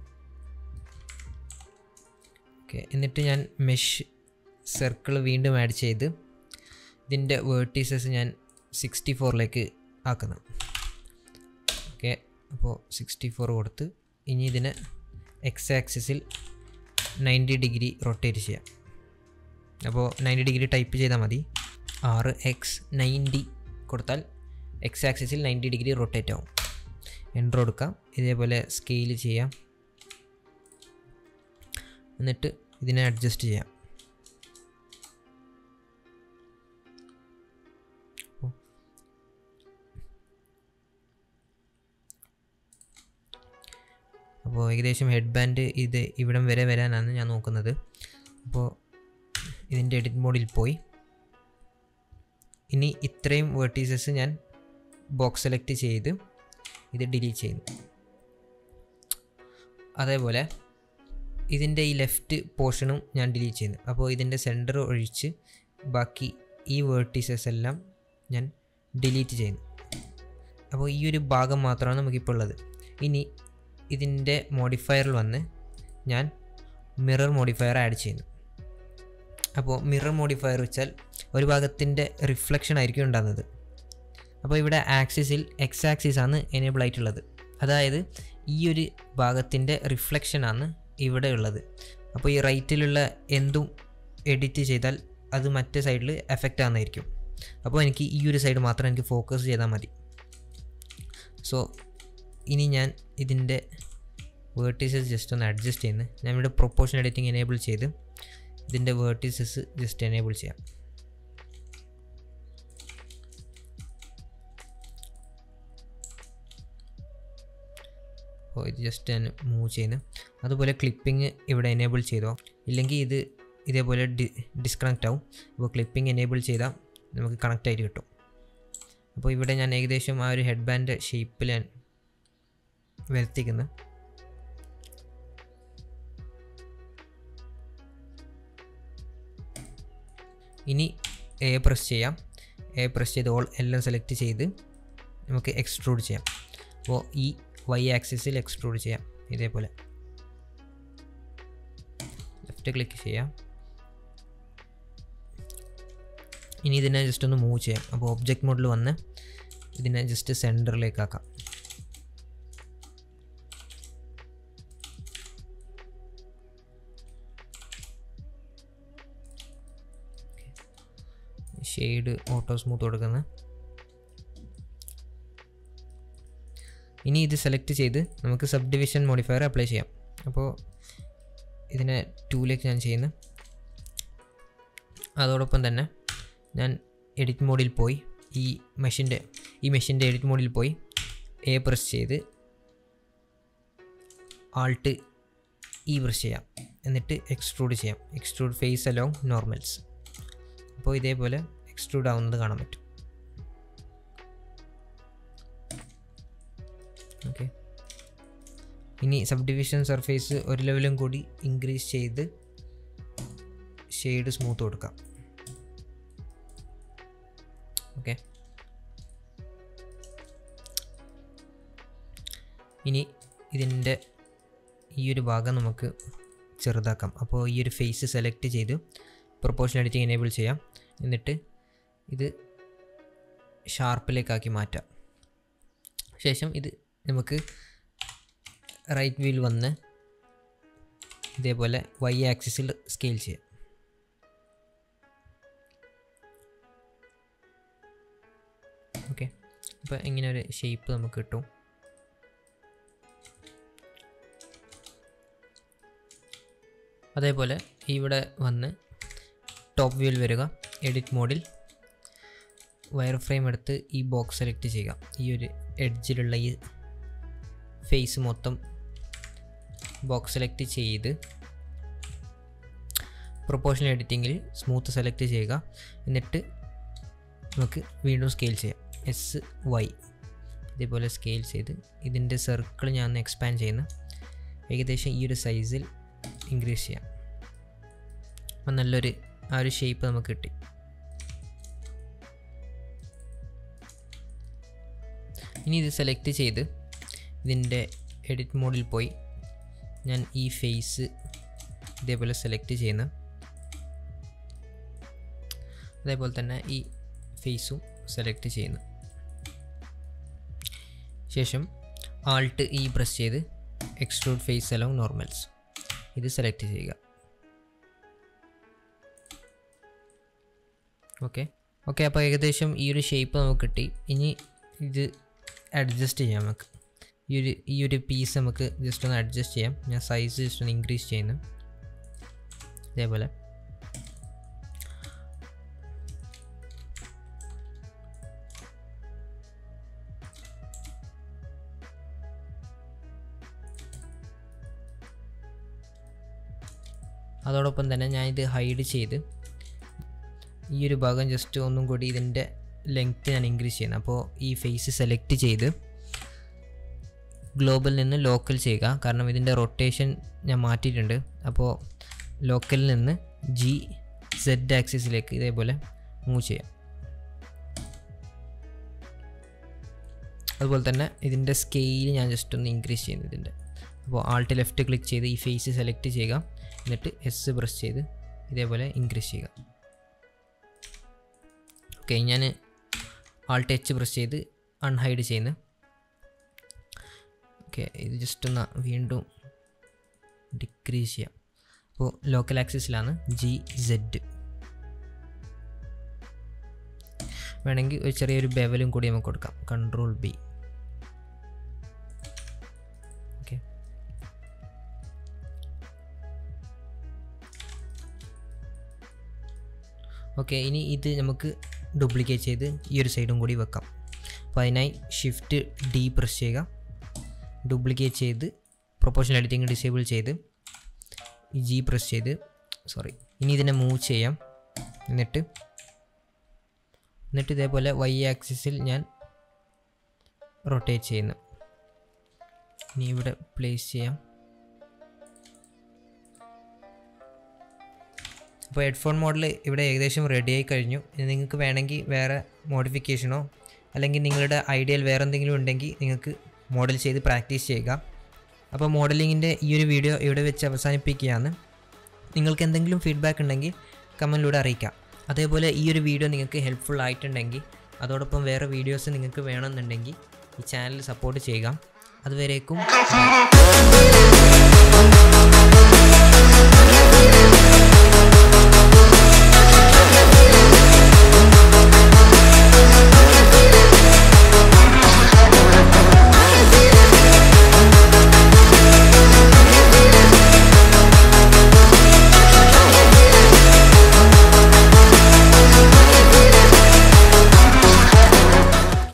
ഓക്കെ എന്നിട്ട് ഞാൻ മെഷ് സർക്കിൾ വീണ്ടും ആഡ് ചെയ്ത് ഇതിൻ്റെ വേർട്ടീസസ് ഞാൻ സിക്സ്റ്റി ഫോറിലേക്ക് ആക്കുന്നു ഓക്കെ അപ്പോൾ സിക്സ്റ്റി ഫോർ കൊടുത്ത് ഇനി ഇതിനെ എക്സ് ആക്സിസിൽ നയൻറ്റി ഡിഗ്രി റൊട്ടേറ്റ് ചെയ്യാം അപ്പോൾ നയൻറ്റി ഡിഗ്രി ടൈപ്പ് ചെയ്താൽ മതി ആറ് എക്സ് നയൻറ്റി കൊടുത്താൽ എക്സ് ആക്സിസിൽ നയൻറ്റി ഡിഗ്രി റൊട്ടേറ്റ് ആവും എൻട്രോ കൊടുക്കാം ഇതേപോലെ സ്കെയിൽ ചെയ്യാം എന്നിട്ട് ഇതിനെ അഡ്ജസ്റ്റ് ചെയ്യാം അപ്പോൾ ഏകദേശം ഹെഡ് ബാൻഡ് ഇത് ഇവിടം വരെ വരാനാണ് ഞാൻ നോക്കുന്നത് അപ്പോൾ ഇതിൻ്റെ എഡിറ്റ് മോഡിൽ പോയി ഇനി ഇത്രയും വേർട്ടീസസ് ഞാൻ ബോക്സ് സെലക്ട് ചെയ്ത് ഇത് ഡിലീറ്റ് ചെയ്യുന്നു അതേപോലെ ഇതിൻ്റെ ഈ ലെഫ്റ്റ് പോർഷനും ഞാൻ ഡിലീറ്റ് ചെയ്യുന്നു അപ്പോൾ ഇതിൻ്റെ സെൻറ്റർ ഒഴിച്ച് ബാക്കി ഈ വേർട്ടീസസ് എല്ലാം ഞാൻ ഡിലീറ്റ് ചെയ്യുന്നു അപ്പോൾ ഈ ഒരു ഭാഗം മാത്രമാണ് നമുക്കിപ്പോൾ ഉള്ളത് ഇനി ഇതിൻ്റെ മോഡിഫയറിൽ വന്ന് ഞാൻ മിറർ മോഡിഫയർ ആഡ് ചെയ്യുന്നു അപ്പോൾ മിറർ മോഡിഫയർ വെച്ചാൽ ഒരു ഭാഗത്തിൻ്റെ റിഫ്ലക്ഷൻ ആയിരിക്കും ഉണ്ടാകുന്നത് അപ്പോൾ ഇവിടെ ആക്സിസിൽ എക്സ് ആക്സിസ് ആണ് എനേബിൾ ആയിട്ടുള്ളത് അതായത് ഈ ഒരു ഭാഗത്തിൻ്റെ റിഫ്ലക്ഷനാണ് ഇവിടെ ഉള്ളത് അപ്പോൾ ഈ റൈറ്റിലുള്ള എന്തും എഡിറ്റ് ചെയ്താൽ അത് മറ്റേ സൈഡിൽ എഫക്റ്റ് ആകുന്നതായിരിക്കും അപ്പോൾ എനിക്ക് ഈ ഒരു സൈഡ് മാത്രം എനിക്ക് ഫോക്കസ് ചെയ്താൽ മതി സോ ഇനി ഞാൻ ഇതിൻ്റെ വേർട്ടീസസ് ജസ്റ്റ് ഒന്ന് അഡ്ജസ്റ്റ് ചെയ്യുന്നു ഞാൻ ഇവിടെ പ്രൊപ്പോർഷൻ എഡിറ്റിംഗ് എനേബിൾ ചെയ്ത് ഇതിൻ്റെ വേർട്ടീസസ് ജസ്റ്റ് എനേബിൾ ചെയ്യാം അപ്പോൾ ഇത് ജസ്റ്റ് ഞാൻ മൂവ് ചെയ്യുന്നു അതുപോലെ ക്ലിപ്പിംഗ് ഇവിടെ എനേബിൾ ചെയ്തോ ഇല്ലെങ്കിൽ ഇത് ഇതേപോലെ ഡി ഡിസ്കണക്റ്റ് ആവും അപ്പോൾ ക്ലിപ്പിംഗ് എനേബിൾ ചെയ്താൽ നമുക്ക് കണക്റ്റ് ആയിട്ട് കിട്ടും അപ്പോൾ ഇവിടെ ഞാൻ ഏകദേശം ആ ഒരു ഹെഡ് ബാൻഡ് ഷേപ്പിൽ ഞാൻ വരുത്തിക്കുന്നു ഇനി എ പ്രസ് ചെയ്യാം എ പ്രസ് ചെയ്ത് ഓൾ എല്ലാം സെലക്ട് ചെയ്ത് നമുക്ക് എക്സ്ട്രൂഡ് ചെയ്യാം അപ്പോൾ ഈ വൈ ആക്സിസിൽ എക്സ്ട്രൂഡ് ചെയ്യാം ഇതേപോലെ ലെഫ്റ്റ് ക്ലിക്ക് ചെയ്യാം ഇനി ഇതിനെ ജസ്റ്റ് ഒന്ന് മൂവ് ചെയ്യാം അപ്പോൾ ഒബ്ജക്റ്റ് മോഡിൽ വന്ന് ഇതിനെ ജസ്റ്റ് സെൻറ്ററിലേക്ക് ആക്കാം ഷെയ്ഡ് ഓട്ടോ സ്മൂത്ത് കൊടുക്കുന്നത് ഇനി ഇത് സെലക്ട് ചെയ്ത് നമുക്ക് സബ് ഡിവിഷൻ മോഡിഫയർ അപ്ലൈ ചെയ്യാം അപ്പോൾ ഇതിനെ ടൂലേക്ക് ഞാൻ ചെയ്യുന്നു അതോടൊപ്പം തന്നെ ഞാൻ എഡിറ്റ് മോഡിൽ പോയി ഈ മെഷീൻ്റെ ഈ മെഷീൻ്റെ എഡിറ്റ് മോഡിൽ പോയി എ പ്രസ് ചെയ്ത് ആൾട്ട് ഇ പ്രസ് ചെയ്യാം എന്നിട്ട് എക്സ്ട്രൂഡ് ചെയ്യാം എക്സ്ട്രൂഡ് ഫേസ് അലോങ് നോർമൽസ് അപ്പോൾ ഇതേപോലെ എക്സ്ട്രൂഡ് ആവുന്നത് കാണാൻ പറ്റും ഓക്കെ ഇനി സബ് ഡിവിഷൻ സർഫേസ് ഒരു ലെവലും കൂടി ഇൻക്രീസ് ചെയ്ത് ഷെയ്ഡ് സ്മൂത്ത് കൊടുക്കാം ഓക്കെ ഇനി ഇതിൻ്റെ ഈ ഒരു ഭാഗം നമുക്ക് ചെറുതാക്കാം അപ്പോൾ ഈ ഒരു ഫേസ് സെലക്ട് ചെയ്ത് പ്രൊപ്പോഷൻ എഡിറ്റിംഗ് എനേബിൾ ചെയ്യാം എന്നിട്ട് ഇത് ഷാർപ്പിലേക്കാക്കി മാറ്റാം ശേഷം ഇത് നമുക്ക് റൈറ്റ് വീൽ വന്ന് ഇതേപോലെ വൈ ആക്സിസിൽ സ്കെയിൽ ചെയ്യാം ഓക്കെ അപ്പോൾ ഇങ്ങനെ ഒരു ഷേപ്പ് നമുക്ക് കിട്ടും അതേപോലെ ഇവിടെ വന്ന് ടോപ്പ് വ്യൂവിൽ വരിക എഡിറ്റ് മോഡിൽ വയർ ഫ്രെയിം എടുത്ത് ഈ ബോക്സ് സെലക്ട് ചെയ്യുക ഈ ഒരു എഡ്ജിലുള്ള ഈ ഫേസ് മൊത്തം ബോക്സ് സെലക്ട് ചെയ്ത് പ്രൊപ്പോഷണൽ എഡിറ്റിങ്ങിൽ സ്മൂത്ത് സെലക്ട് ചെയ്യുക എന്നിട്ട് നമുക്ക് വീണ്ടും സ്കെയിൽ ചെയ്യാം എസ് വൈ ഇതേപോലെ സ്കെയിൽ ചെയ്ത് ഇതിൻ്റെ സർക്കിൾ ഞാൻ ഒന്ന് എക്സ്പാൻഡ് ചെയ്യുന്നു ഏകദേശം ഈ ഒരു സൈസിൽ ഇൻക്രീസ് ചെയ്യാം അപ്പം നല്ലൊരു ആ ഒരു ഷേപ്പ് നമുക്ക് കിട്ടി ഇനി ഇത് സെലക്ട് ചെയ്ത് ഇതിൻ്റെ എഡിറ്റ് മോഡിൽ പോയി ഞാൻ ഈ ഫേസ് ഇതേപോലെ സെലക്ട് ചെയ്യുന്നു അതേപോലെ തന്നെ ഈ ഫേസും സെലക്ട് ചെയ്യുന്നു ശേഷം ആൾട്ട് ഈ പ്രസ് ചെയ്ത് എക്സ്ട്രൂഡ് ഫേസ് അലോങ് നോർമൽസ് ഇത് സെലക്ട് ചെയ്യുക ഓക്കെ ഓക്കെ അപ്പോൾ ഏകദേശം ഈ ഒരു ഷേപ്പ് നമുക്ക് കിട്ടി ഇനി ഇത് അഡ്ജസ്റ്റ് ചെയ്യാം നമുക്ക് ഈ ഒരു ഈ ഒരു പീസ് നമുക്ക് ജസ്റ്റ് ഒന്ന് അഡ്ജസ്റ്റ് ചെയ്യാം ഞാൻ സൈസ് ജസ്റ്റ് ഒന്ന് ഇൻക്രീസ് ചെയ്യുന്നു ഇതേപോലെ അതോടൊപ്പം തന്നെ ഞാൻ ഇത് ഹൈഡ് ചെയ്ത് ഈ ഒരു ഭാഗം ജസ്റ്റ് ഒന്നും കൂടി ഇതിൻ്റെ ലെങ്ത്ത് ഞാൻ ഇൻക്രീസ് ചെയ്യുന്നത് അപ്പോൾ ഈ ഫേസ് സെലക്ട് ചെയ്ത് ഗ്ലോബൽ നിന്ന് ലോക്കൽ ചെയ്യുക കാരണം ഇതിൻ്റെ റൊട്ടേഷൻ ഞാൻ മാറ്റിയിട്ടുണ്ട് അപ്പോൾ ലോക്കലിൽ നിന്ന് ജി സെഡ് ആക്സിസിലേക്ക് ഇതേപോലെ മൂവ് ചെയ്യാം അതുപോലെ തന്നെ ഇതിൻ്റെ സ്കെയിൽ ഞാൻ ജസ്റ്റ് ഒന്ന് ഇൻക്രീസ് ചെയ്യുന്നു ഇതിൻ്റെ അപ്പോൾ ആൾട്ട് ലെഫ്റ്റ് ക്ലിക്ക് ചെയ്ത് ഈ ഫേസ് സെലക്ട് ചെയ്യുക എന്നിട്ട് എസ് പ്രസ് ചെയ്ത് ഇതേപോലെ ഇൻക്രീസ് ചെയ്യുക ഓക്കെ ഞാൻ ആൾട്ട് എച്ച് പ്രസ് ചെയ്ത് അൺഹൈഡ് ചെയ്യുന്നു ഓക്കെ ഇത് ജസ്റ്റ് ഒന്ന് വീണ്ടും ഡിക്രീസ് ചെയ്യാം അപ്പോൾ ലോക്കൽ ആക്സിസിലാണ് ജി സെഡ് വേണമെങ്കിൽ ഒരു ചെറിയൊരു ബെവലും കൂടി നമുക്ക് കൊടുക്കാം കൺട്രോൾ ബി ഓക്കെ ഓക്കെ ഇനി ഇത് നമുക്ക് ഡ്യൂപ്ലിക്കേറ്റ് ചെയ്ത് ഈ ഒരു സൈഡും കൂടി വെക്കാം അപ്പോൾ അതിനായി ഷിഫ്റ്റ് ഡി പ്രസ് ചെയ്യുക ഡ്യൂപ്ലിക്കേറ്റ് ചെയ്ത് പ്രൊപ്പോഷണൽ എഡിറ്റിംഗ് ഡിസേബിൾ ചെയ്ത് ഈ ജി പ്രസ് ചെയ്ത് സോറി ഇനി ഇതിനെ മൂവ് ചെയ്യാം എന്നിട്ട് എന്നിട്ട് ഇതേപോലെ വൈ ആക്സിസിൽ ഞാൻ റൊട്ടേറ്റ് ചെയ്യുന്നു ഇനി ഇവിടെ പ്ലേസ് ചെയ്യാം അപ്പോൾ ഹെഡ്ഫോൺ മോഡൽ ഇവിടെ ഏകദേശം റെഡി ആയി കഴിഞ്ഞു ഇനി നിങ്ങൾക്ക് വേണമെങ്കിൽ വേറെ മോഡിഫിക്കേഷനോ അല്ലെങ്കിൽ നിങ്ങളുടെ ഐഡിയയിൽ വേറെ എന്തെങ്കിലും ഉണ്ടെങ്കിൽ നിങ്ങൾക്ക് മോഡൽ ചെയ്ത് പ്രാക്ടീസ് ചെയ്യുക അപ്പോൾ മോഡലിങ്ങിൻ്റെ ഈ ഒരു വീഡിയോ ഇവിടെ വെച്ച് അവസാനിപ്പിക്കുകയാണ് നിങ്ങൾക്ക് എന്തെങ്കിലും ഫീഡ്ബാക്ക് ഉണ്ടെങ്കിൽ കമൻറ്റിലൂടെ അറിയിക്കാം അതേപോലെ ഈ ഒരു വീഡിയോ നിങ്ങൾക്ക് ഹെൽപ്ഫുൾ ആയിട്ടുണ്ടെങ്കിൽ അതോടൊപ്പം വേറെ വീഡിയോസ് നിങ്ങൾക്ക് വേണമെന്നുണ്ടെങ്കിൽ ഈ ചാനൽ സപ്പോർട്ട് ചെയ്യുക അതുവരേക്കും